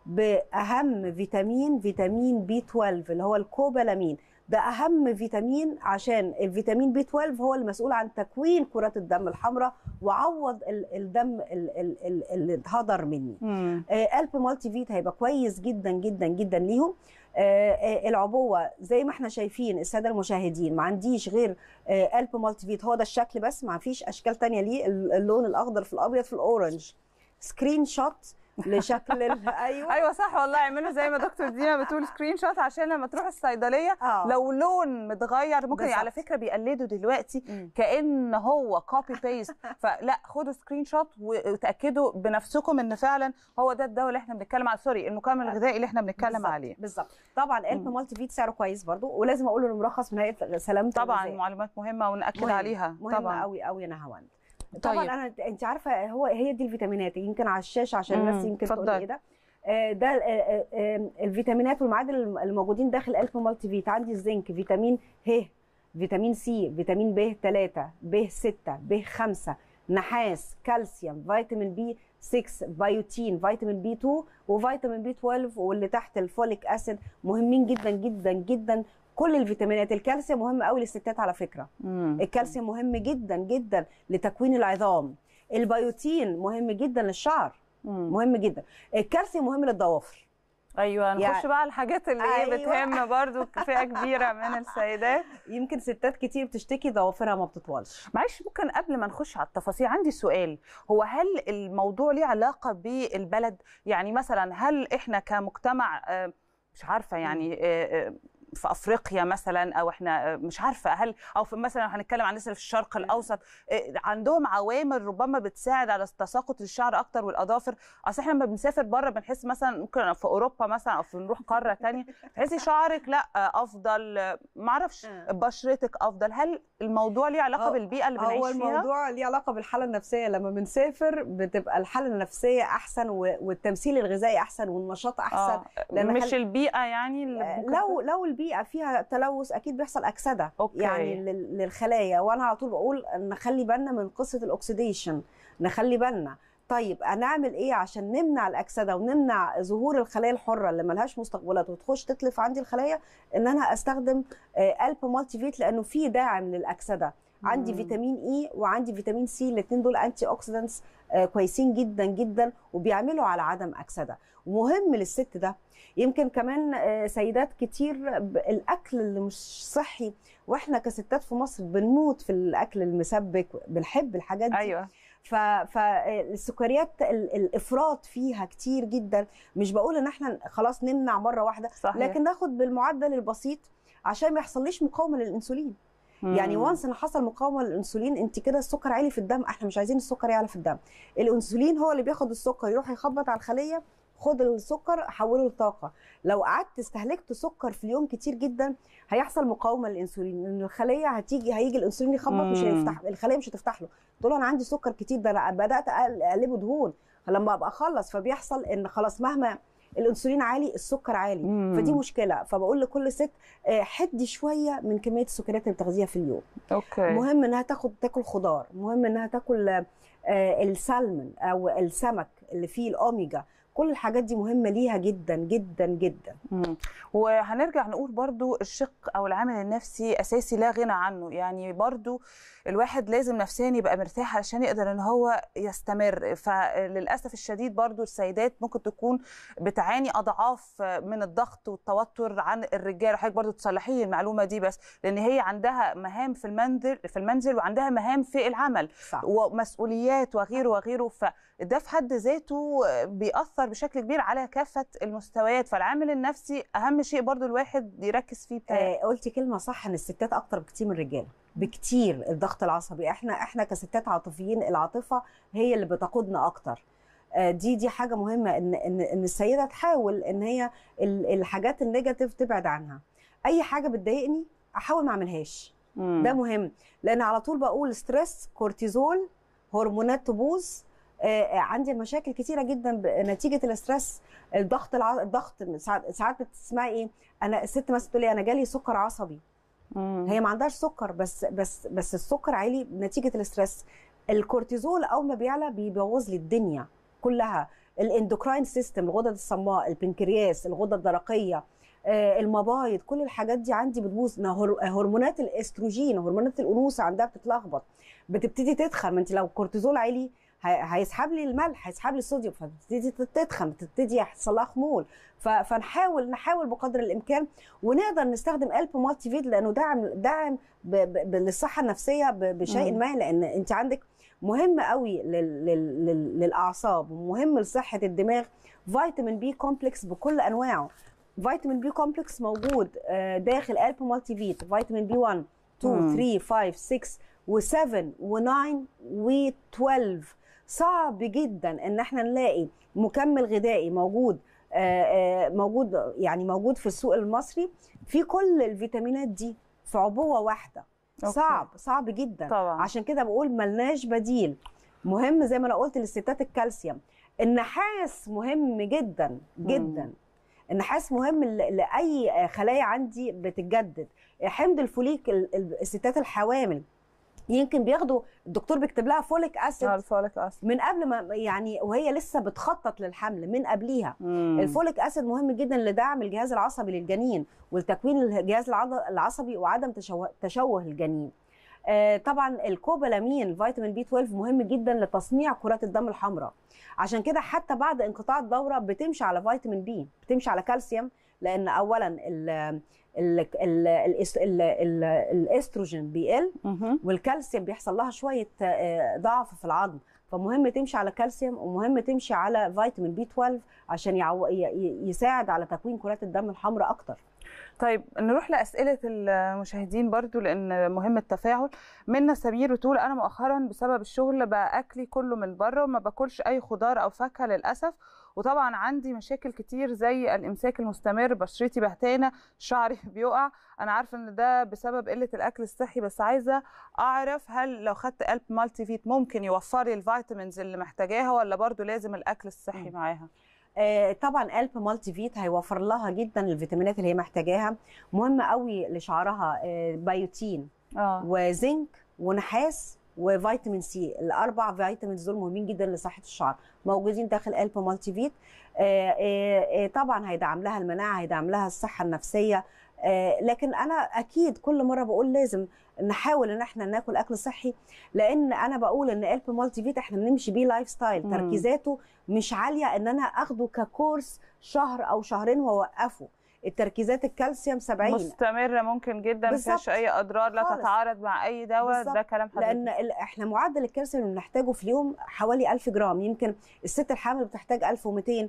Speaker 11: باهم فيتامين فيتامين بي 12 اللي هو الكوبالامين ده اهم فيتامين عشان الفيتامين بي 12 هو المسؤول عن تكوين كرات الدم الحمراء وعوض ال- الدم ال- ال- ال- اللي اتهدر مني
Speaker 1: مم.
Speaker 11: آه، قلب مالتي فيت هيبقى كويس جدا جدا جدا ليهم آه، آه، العبوه زي ما احنا شايفين الساده المشاهدين ما عنديش غير آه، قلب مالتي فيت هو ده الشكل بس ما فيش اشكال تانية ليه ال- اللون الاخضر في الابيض في الاورنج سكرين شوت لشكل ال- ايوه
Speaker 1: ايوه صح والله اعملوا زي ما دكتور دينا بتقول سكرين شوت عشان لما تروح الصيدليه
Speaker 11: آه.
Speaker 1: لو لون متغير ممكن
Speaker 11: بالظبط.
Speaker 1: على فكره بيقلدوا دلوقتي
Speaker 11: مم.
Speaker 1: كان هو كوبي بيست فلا خدوا سكرين شوت وتاكدوا بنفسكم ان فعلا هو ده الدواء اللي احنا بنتكلم عليه سوري المكمل الغذائي اللي احنا بنتكلم
Speaker 11: بالظبط،
Speaker 1: عليه
Speaker 11: بالظبط طبعا قلب مالتي فيت سعره كويس برضو ولازم اقول انه مرخص من هيئه سلامه
Speaker 1: طبعا
Speaker 11: الغذاء.
Speaker 1: معلومات مهمه وناكد
Speaker 11: مهم.
Speaker 1: عليها
Speaker 11: مهمه
Speaker 1: طبعا
Speaker 11: قوي قوي يا نهاوند طبعا
Speaker 1: طيب.
Speaker 11: انا انت عارفه هو هي دي الفيتامينات يمكن على الشاشه عشان
Speaker 1: مم،
Speaker 11: الناس يمكن تقول
Speaker 1: اتفضلي.
Speaker 11: ايه ده آه، ده آه، آه، آه، الفيتامينات والمعادن الم- الموجودين داخل قلب مالتي فيت عندي الزنك فيتامين ه فيتامين سي فيتامين ب 3 ب 6 ب 5 نحاس كالسيوم فيتامين بي 6 بيوتين فيتامين بي 2 وفيتامين بي 12 واللي تحت الفوليك اسيد مهمين جدا جدا جدا كل الفيتامينات الكالسيوم مهم قوي للستات على فكره
Speaker 1: مم.
Speaker 11: الكالسيوم مهم جدا جدا لتكوين العظام البيوتين مهم جدا للشعر
Speaker 1: مم.
Speaker 11: مهم جدا الكالسيوم مهم للضوافر
Speaker 1: ايوه نخش
Speaker 11: يعني-
Speaker 1: بقى على الحاجات اللي ايه
Speaker 11: أيوة.
Speaker 1: بتهم برضو فئه كبيره من السيدات
Speaker 11: يمكن ستات كتير بتشتكي ضوافرها ما بتطولش
Speaker 1: معلش ممكن قبل ما نخش على التفاصيل عندي سؤال هو هل الموضوع ليه علاقة بالبلد يعني مثلا هل احنا كمجتمع آه، مش عارفة يعني آه، آه، في افريقيا مثلا او احنا آه، مش عارفه هل او في مثلا لو هنتكلم عن الناس اللي في الشرق الاوسط آه، عندهم عوامل ربما بتساعد على تساقط الشعر اكتر والاظافر اصل احنا لما بنسافر بره بنحس مثلا ممكن في اوروبا مثلا او في نروح قاره تانية تحسي شعرك لا آه، افضل آه، معرفش
Speaker 11: آه.
Speaker 1: بشرتك افضل هل الموضوع ليه علاقه
Speaker 11: هو-
Speaker 1: بالبيئه اللي بنعيش
Speaker 11: هو
Speaker 1: فيها
Speaker 11: الموضوع ليه علاقه بالحاله النفسيه لما بنسافر بتبقى الحاله النفسيه احسن و- والتمثيل الغذائي احسن والنشاط احسن
Speaker 1: آه.
Speaker 11: لأن
Speaker 1: مش
Speaker 11: خل-
Speaker 1: البيئه يعني اللي
Speaker 11: آه،
Speaker 1: ممكن
Speaker 11: لو لو البيئه فيها تلوث اكيد بيحصل اكسده
Speaker 1: أوكي.
Speaker 11: يعني لل- للخلايا وانا على طول بقول نخلي بالنا من قصه الاكسيديشن نخلي بالنا طيب هنعمل ايه عشان نمنع الاكسده ونمنع ظهور الخلايا الحره اللي ملهاش مستقبلات وتخش تتلف عندي الخلايا ان انا استخدم آه، الب مالتي فيت لانه فيه داعم للاكسده عندي
Speaker 1: مم.
Speaker 11: فيتامين اي وعندي فيتامين سي الاثنين دول انتي اوكسيدانتس آه، كويسين جدا جدا وبيعملوا على عدم اكسده ومهم للست ده يمكن كمان آه، سيدات كتير ب- الاكل اللي مش صحي واحنا كستات في مصر بنموت في الاكل المسبك بنحب الحاجات دي
Speaker 1: ايوه
Speaker 11: ف... فالسكريات ال- الافراط فيها كتير جدا مش بقول ان احنا خلاص نمنع مره واحده
Speaker 1: صحيح.
Speaker 11: لكن ناخد بالمعدل البسيط عشان ما يحصليش مقاومه للانسولين يعني
Speaker 1: مم.
Speaker 11: وانس ان حصل مقاومه للانسولين انت كده السكر عالي في الدم احنا مش عايزين السكر يعلى في الدم الانسولين هو اللي بياخد السكر يروح يخبط على الخليه خد السكر حوله لطاقه لو قعدت استهلكت سكر في اليوم كتير جدا هيحصل مقاومه للانسولين لان الخليه هتيجي هيجي الانسولين يخبط مش
Speaker 1: مم.
Speaker 11: هيفتح الخليه مش هتفتح له تقول له انا عندي سكر كتير ده انا بدات أقل- اقلبه دهون لما ابقى اخلص فبيحصل ان خلاص مهما الانسولين عالي السكر عالي
Speaker 1: مم.
Speaker 11: فدي مشكله فبقول لكل ست آه، حدي شويه من كميه السكريات اللي بتاخديها في اليوم
Speaker 1: اوكي
Speaker 11: مهم انها تاخد تاكل خضار مهم انها تاكل آه، السلمون او السمك اللي فيه الاوميجا كل الحاجات دي مهمه ليها جدا جدا جدا
Speaker 1: مم. وهنرجع نقول برضو الشق او العامل النفسي اساسي لا غنى عنه يعني برضو الواحد لازم نفسيا يبقى مرتاح علشان يقدر ان هو يستمر فللاسف الشديد برضو السيدات ممكن تكون بتعاني اضعاف من الضغط والتوتر عن الرجال وحضرتك برضو تصلحي لي المعلومه دي بس لان هي عندها مهام في المنزل في المنزل وعندها مهام في العمل
Speaker 11: صح.
Speaker 1: ومسؤوليات وغيره وغيره فده في حد ذاته بيأثر بشكل كبير على كافة المستويات فالعامل النفسي أهم شيء برضو الواحد يركز فيه بتاعي.
Speaker 11: آه قلتي كلمه صح ان الستات اكتر بكتير من الرجاله بكتير الضغط العصبي احنا احنا كستات عاطفيين العاطفه هي اللي بتقودنا اكتر آه دي دي حاجه مهمه ان ان ان السيده تحاول ان هي ال- الحاجات النيجاتيف تبعد عنها اي حاجه بتضايقني احاول ما اعملهاش
Speaker 1: مم.
Speaker 11: ده مهم لان على طول بقول ستريس كورتيزول هرمونات تبوظ آه، آه، عندي مشاكل كتيره جدا ب- نتيجه الاسترس الضغط الع... الضغط ساعات ساعات بتسمعي ايه انا الست مثلا تقول لي انا جالي سكر عصبي
Speaker 1: مم.
Speaker 11: هي ما عندهاش سكر بس بس بس السكر عالي نتيجه الاسترس الكورتيزول اول ما بيعلى بيبوظ لي الدنيا كلها الاندوكراين سيستم الغدد الصماء البنكرياس الغدة الدرقيه آه، المبايض كل الحاجات دي عندي بتبوظ نا- هر- هرمونات الاستروجين هرمونات الانوثه عندها بتتلخبط بتبتدي تتخن ما انت لو الكورتيزول عالي هي- هيسحب لي الملح هيسحب لي الصوديوم فتبتدي تتخن بتبتدي يحصل لها خمول ف- فنحاول نحاول بقدر الامكان ونقدر نستخدم الب مالتي فيت لانه دعم دعم ب- ب- ب- للصحه النفسيه ب- بشيء
Speaker 1: مم.
Speaker 11: ما لان انت عندك مهم قوي لل لل لل للاعصاب ومهم لصحه الدماغ فيتامين بي كومبلكس بكل انواعه فيتامين بي كومبلكس موجود آه، داخل الب مالتي فيت فيتامين بي 1 2
Speaker 1: مم.
Speaker 11: 3 5 6 و7 و9 و12 صعب جدا ان احنا نلاقي مكمل غذائي موجود آه، آه، موجود يعني موجود في السوق المصري في كل الفيتامينات دي في عبوه واحده
Speaker 1: أوكي.
Speaker 11: صعب صعب جدا
Speaker 1: طبعا
Speaker 11: عشان كده بقول ملناش بديل مهم زي ما انا قلت للستات الكالسيوم النحاس مهم جدا جدا النحاس مهم ل- لاي خلايا عندي بتتجدد حمض الفوليك ال- ال- الستات الحوامل يمكن بياخدوا الدكتور بيكتب لها فوليك اسيد
Speaker 1: آه، الفوليك اسيد
Speaker 11: من قبل ما يعني وهي لسه بتخطط للحمل من قبليها
Speaker 1: مم.
Speaker 11: الفوليك اسيد مهم جدا لدعم الجهاز العصبي للجنين ولتكوين الجهاز العض- العصبي وعدم تشوه, تشوه الجنين آه، طبعا الكوبالامين فيتامين بي 12 مهم جدا لتصنيع كرات الدم الحمراء عشان كده حتى بعد انقطاع الدوره بتمشي على فيتامين بي بتمشي على كالسيوم لان اولا ال ال ال الإس- ال- ال- الاستروجين بيقل
Speaker 1: مهم.
Speaker 11: والكالسيوم بيحصل لها شويه آه، ضعف في العظم فمهم تمشي على كالسيوم ومهم تمشي على فيتامين بي 12 عشان يعو... ي- ي- يساعد على تكوين كرات الدم الحمراء اكتر
Speaker 1: طيب نروح لأسئلة المشاهدين برضو لأن مهم التفاعل منا سمير بتقول أنا مؤخرا بسبب الشغل بقى أكلي كله من بره وما باكلش أي خضار أو فاكهة للأسف وطبعا عندي مشاكل كتير زي الإمساك المستمر بشرتي بهتانة شعري بيقع أنا عارفة إن ده بسبب قلة الأكل الصحي بس عايزة أعرف هل لو خدت قلب مالتي فيت ممكن يوفر لي الفيتامينز اللي محتاجاها ولا برضو لازم الأكل الصحي معاها؟
Speaker 11: آه، طبعا قلب مالتي فيت هيوفر لها جدا الفيتامينات اللي هي محتاجاها مهم قوي لشعرها آه، بيوتين
Speaker 1: اه
Speaker 11: وزنك ونحاس وفيتامين سي الاربع فيتامينز دول مهمين جدا لصحه الشعر موجودين داخل قلب مالتي فيت آه، آه، آه، طبعا هيدعم لها المناعه هيدعم لها الصحه النفسيه آه، لكن انا اكيد كل مره بقول لازم نحاول ان احنا ناكل اكل صحي لان انا بقول ان الب مالتي فيت احنا بنمشي بيه لايف ستايل
Speaker 1: مم.
Speaker 11: تركيزاته مش عاليه ان انا اخده ككورس شهر او شهرين واوقفه التركيزات الكالسيوم 70
Speaker 1: مستمره ممكن جدا ما فيهاش
Speaker 11: بالظبط.
Speaker 1: اي اضرار لا
Speaker 11: خالص.
Speaker 1: تتعارض مع اي دواء
Speaker 11: بالظبط.
Speaker 1: ده كلام حضرتك
Speaker 11: لان ال- احنا معدل الكالسيوم اللي بنحتاجه في اليوم حوالي 1000 جرام يمكن الست الحامل بتحتاج 1200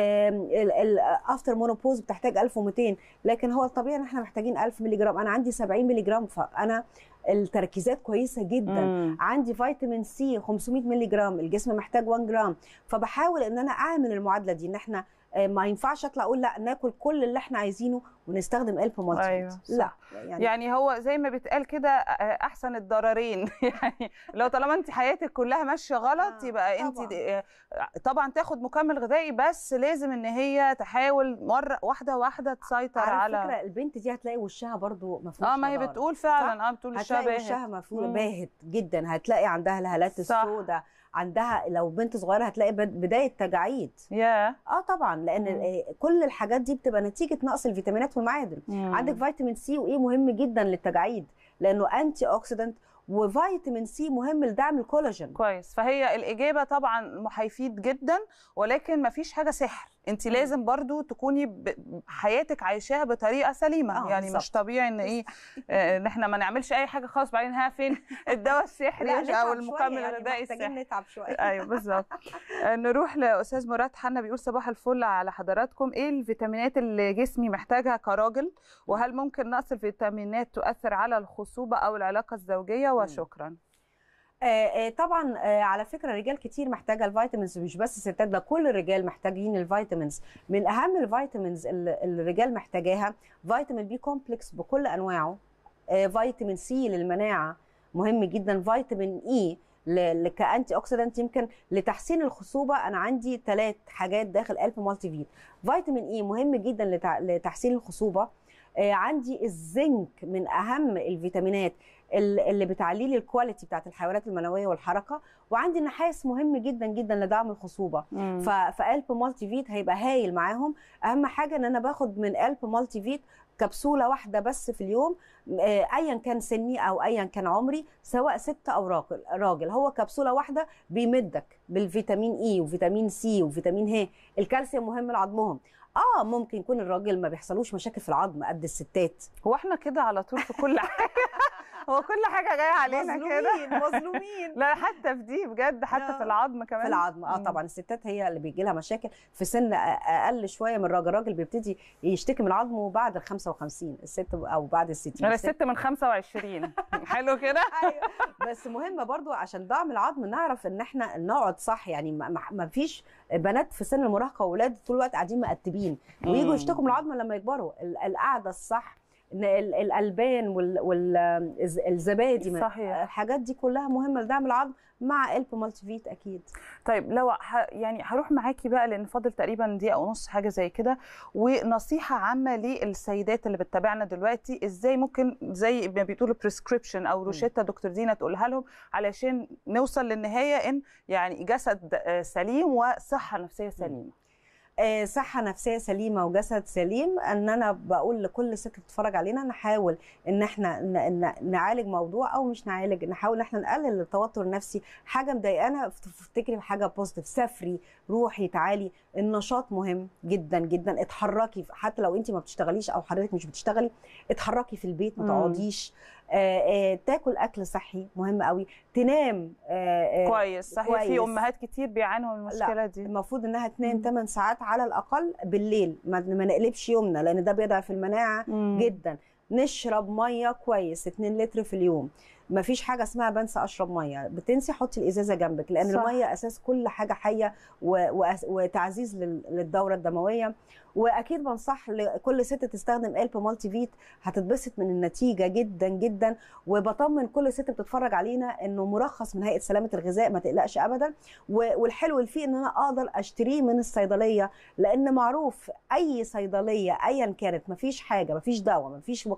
Speaker 11: الافتر مونوبوز بتحتاج 1200 لكن هو الطبيعي ان احنا محتاجين 1000 مللي جرام انا عندي 70 مللي جرام فانا التركيزات كويسه جدا
Speaker 1: مم.
Speaker 11: عندي فيتامين سي 500 مللي جرام الجسم محتاج 1 جرام فبحاول ان انا اعمل المعادله دي ان احنا آه، ما ينفعش اطلع اقول لا ناكل كل اللي احنا عايزينه ونستخدم الف مالتي
Speaker 1: أيوة،
Speaker 11: فيت.
Speaker 1: صح.
Speaker 11: لا
Speaker 1: يعني, يعني هو زي ما بيتقال كده آه، احسن الضررين يعني لو طالما انت حياتك كلها ماشيه غلط
Speaker 11: آه،
Speaker 1: يبقى انت
Speaker 11: طبعاً.
Speaker 1: آه، طبعا تاخد مكمل غذائي بس لازم ان هي تحاول مره واحده واحده تسيطر
Speaker 11: على
Speaker 1: على
Speaker 11: فكره البنت دي هتلاقي وشها برضو ما فيهوش
Speaker 1: اه ما هي
Speaker 11: نضارة.
Speaker 1: بتقول فعلا اه بتقول
Speaker 11: هتلاقي
Speaker 1: الشبه
Speaker 11: وشها مفروض
Speaker 1: مم.
Speaker 11: باهت جدا هتلاقي عندها الهالات
Speaker 1: صح.
Speaker 11: السوداء عندها لو بنت صغيره هتلاقي بد- بدايه تجاعيد
Speaker 1: يا
Speaker 11: اه طبعا لان
Speaker 1: مم.
Speaker 11: ال- كل الحاجات دي بتبقى نتيجه نقص الفيتامينات والمعادن عندك فيتامين سي وايه مهم جدا للتجاعيد لانه انتي اوكسيدنت وفيتامين سي مهم لدعم الكولاجين
Speaker 1: كويس فهي الاجابه طبعا هيفيد جدا ولكن ما فيش حاجه سحر انت
Speaker 11: مم.
Speaker 1: لازم برضو تكوني ب- حياتك عايشاها بطريقه سليمه
Speaker 11: آه،
Speaker 1: يعني
Speaker 11: بالظبط.
Speaker 1: مش طبيعي ان ايه آه، ان احنا ما نعملش اي حاجه خالص بعدين ها فين الدواء السحري
Speaker 11: لا
Speaker 1: او
Speaker 11: نتعب شوية
Speaker 1: المكمل
Speaker 11: يعني
Speaker 1: الغذائي
Speaker 11: محتاجين
Speaker 1: السحري
Speaker 11: نتعب شويه
Speaker 1: ايوه بالظبط آه، نروح لاستاذ مراد حنا بيقول صباح الفل على حضراتكم ايه الفيتامينات اللي جسمي محتاجها كراجل وهل ممكن نقص الفيتامينات تؤثر على الخصوبه او العلاقه الزوجيه وشكرا
Speaker 11: آه، آه، طبعا آه، على فكره رجال كتير محتاجه الفيتامينز مش بس ستات ده كل الرجال محتاجين الفيتامينز من اهم الفيتامينز اللي الرجال محتاجاها فيتامين بي كومبلكس بكل انواعه آه، فيتامين سي للمناعه مهم جدا فيتامين اي ل- ل- كانتي اوكسيدانت يمكن لتحسين الخصوبه انا عندي ثلاث حاجات داخل الف مالتي فيت فيتامين اي مهم جدا لتع- لتحسين الخصوبه آه، عندي الزنك من اهم الفيتامينات ال- اللي بتعلي لي الكواليتي بتاعت الحيوانات المنويه والحركه وعندي النحاس مهم جدا جدا لدعم الخصوبه ف- فالب مالتي فيت هيبقى هايل معاهم اهم حاجه ان انا باخد من الب مالتي فيت كبسوله واحده بس في اليوم آه، ايا كان سني او ايا كان عمري سواء ست او راجل راجل هو كبسوله واحده بيمدك بالفيتامين اي وفيتامين سي وفيتامين ه الكالسيوم مهم لعظمهم اه ممكن يكون الراجل ما بيحصلوش مشاكل في العظم قد الستات
Speaker 1: هو احنا كده على طول في كل حاجه هو كل حاجه جايه علينا كده
Speaker 11: مظلومين مظلومين
Speaker 1: لا حتى في دي بجد حتى
Speaker 11: لا.
Speaker 1: في العظم كمان
Speaker 11: في العظم اه
Speaker 1: مم.
Speaker 11: طبعا الستات هي اللي بيجي لها مشاكل في سن أ- اقل شويه من الراجل الراجل بيبتدي يشتكي من عظمه بعد ال 55 الست او بعد ال 60
Speaker 1: انا
Speaker 11: الست-
Speaker 1: الست من 25 حلو كده
Speaker 11: أيوة. بس مهم برضو عشان دعم العظم نعرف ان احنا نقعد صح يعني ما- ما ما فيش بنات في سن المراهقه واولاد طول الوقت قاعدين مقتبين ويجوا
Speaker 1: مم.
Speaker 11: يشتكوا من العظم لما يكبروا ال- القعده الصح إن ال- الالبان والزبادي
Speaker 1: صحيح.
Speaker 11: الحاجات دي كلها مهمه لدعم العظم مع الب مالتي فيت اكيد
Speaker 1: طيب لو ح... يعني هروح معاكي بقى لان فاضل تقريبا دقيقه ونص حاجه زي كده ونصيحه عامه للسيدات اللي بتتابعنا دلوقتي ازاي ممكن زي ما بيقولوا بريسكريبشن او روشته دكتور دينا تقولها لهم علشان نوصل للنهايه ان يعني جسد آه، سليم وصحه نفسيه سليمه
Speaker 11: آه، صحه نفسيه سليمه وجسد سليم ان انا بقول لكل ست بتتفرج علينا نحاول ان احنا ن- ن- نعالج موضوع او مش نعالج نحاول ان احنا نقلل التوتر النفسي حاجه مضايقانا افتكري في حاجه بوزيتيف سافري روحي تعالي النشاط مهم جدا جدا اتحركي حتى لو انت ما بتشتغليش او حضرتك مش بتشتغلي اتحركي في البيت ما
Speaker 1: مم.
Speaker 11: تقعديش آه، آه، تاكل اكل صحي مهم قوي تنام آه، آه،
Speaker 1: كويس صحيح في
Speaker 11: كويس.
Speaker 1: امهات كتير بيعانوا من المشكله دي
Speaker 11: المفروض انها تنام
Speaker 1: مم.
Speaker 11: 8 ساعات على الاقل بالليل ما, ما نقلبش يومنا لان ده بيضعف المناعه
Speaker 1: مم.
Speaker 11: جدا نشرب ميه كويس 2 لتر في اليوم ما فيش حاجه اسمها بنسى اشرب ميه بتنسي حطي الازازه جنبك لان
Speaker 1: صح.
Speaker 11: الميه اساس كل حاجه حيه و... وأس- وتعزيز لل- للدوره الدمويه واكيد بنصح لكل ست تستخدم الب مالتي فيت هتتبسط من النتيجه جدا جدا وبطمن كل ست بتتفرج علينا انه مرخص من هيئه سلامه الغذاء ما تقلقش ابدا و- والحلو اللي فيه ان انا اقدر اشتريه من الصيدليه لان معروف اي صيدليه ايا كانت ما فيش حاجه ما فيش دواء ما فيش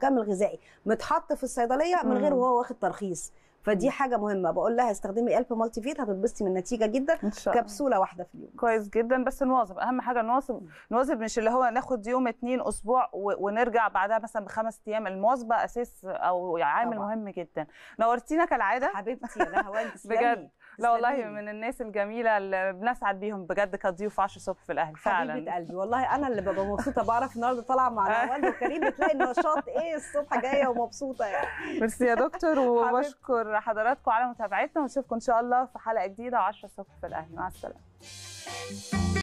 Speaker 11: مكمل غذائي متحط في الصيدليه من غير
Speaker 1: مم.
Speaker 11: وهو واخد ترخيص فدي حاجه مهمه بقول لها استخدمي الب مالتي فيت هتتبسطي من النتيجه جدا
Speaker 1: ان شاء الله
Speaker 11: كبسوله واحده في اليوم
Speaker 1: كويس جدا بس نواظب اهم حاجه نواظب نواظب مش اللي هو ناخد يوم اتنين اسبوع و- ونرجع بعدها مثلا بخمس ايام المواظبه اساس او عامل
Speaker 11: طبعاً.
Speaker 1: مهم جدا نورتينا كالعاده
Speaker 11: حبيبتي يا نهوان تسلمي
Speaker 1: بجد لا والله
Speaker 11: تسلمي.
Speaker 1: من الناس الجميله اللي بنسعد بيهم بجد كضيوف 10 الصبح في الاهلي فعلا
Speaker 11: حبيبه قلبي والله انا اللي ببقى مبسوطه بعرف النهارده طالعه مع نهوان وكريم بتلاقي النشاط ايه الصبح جايه ومبسوطه يعني
Speaker 1: ميرسي يا دكتور وبشكر حضراتكم على متابعتنا ونشوفكم ان شاء الله في حلقه جديده 10 الصبح في الاهلي مع السلامه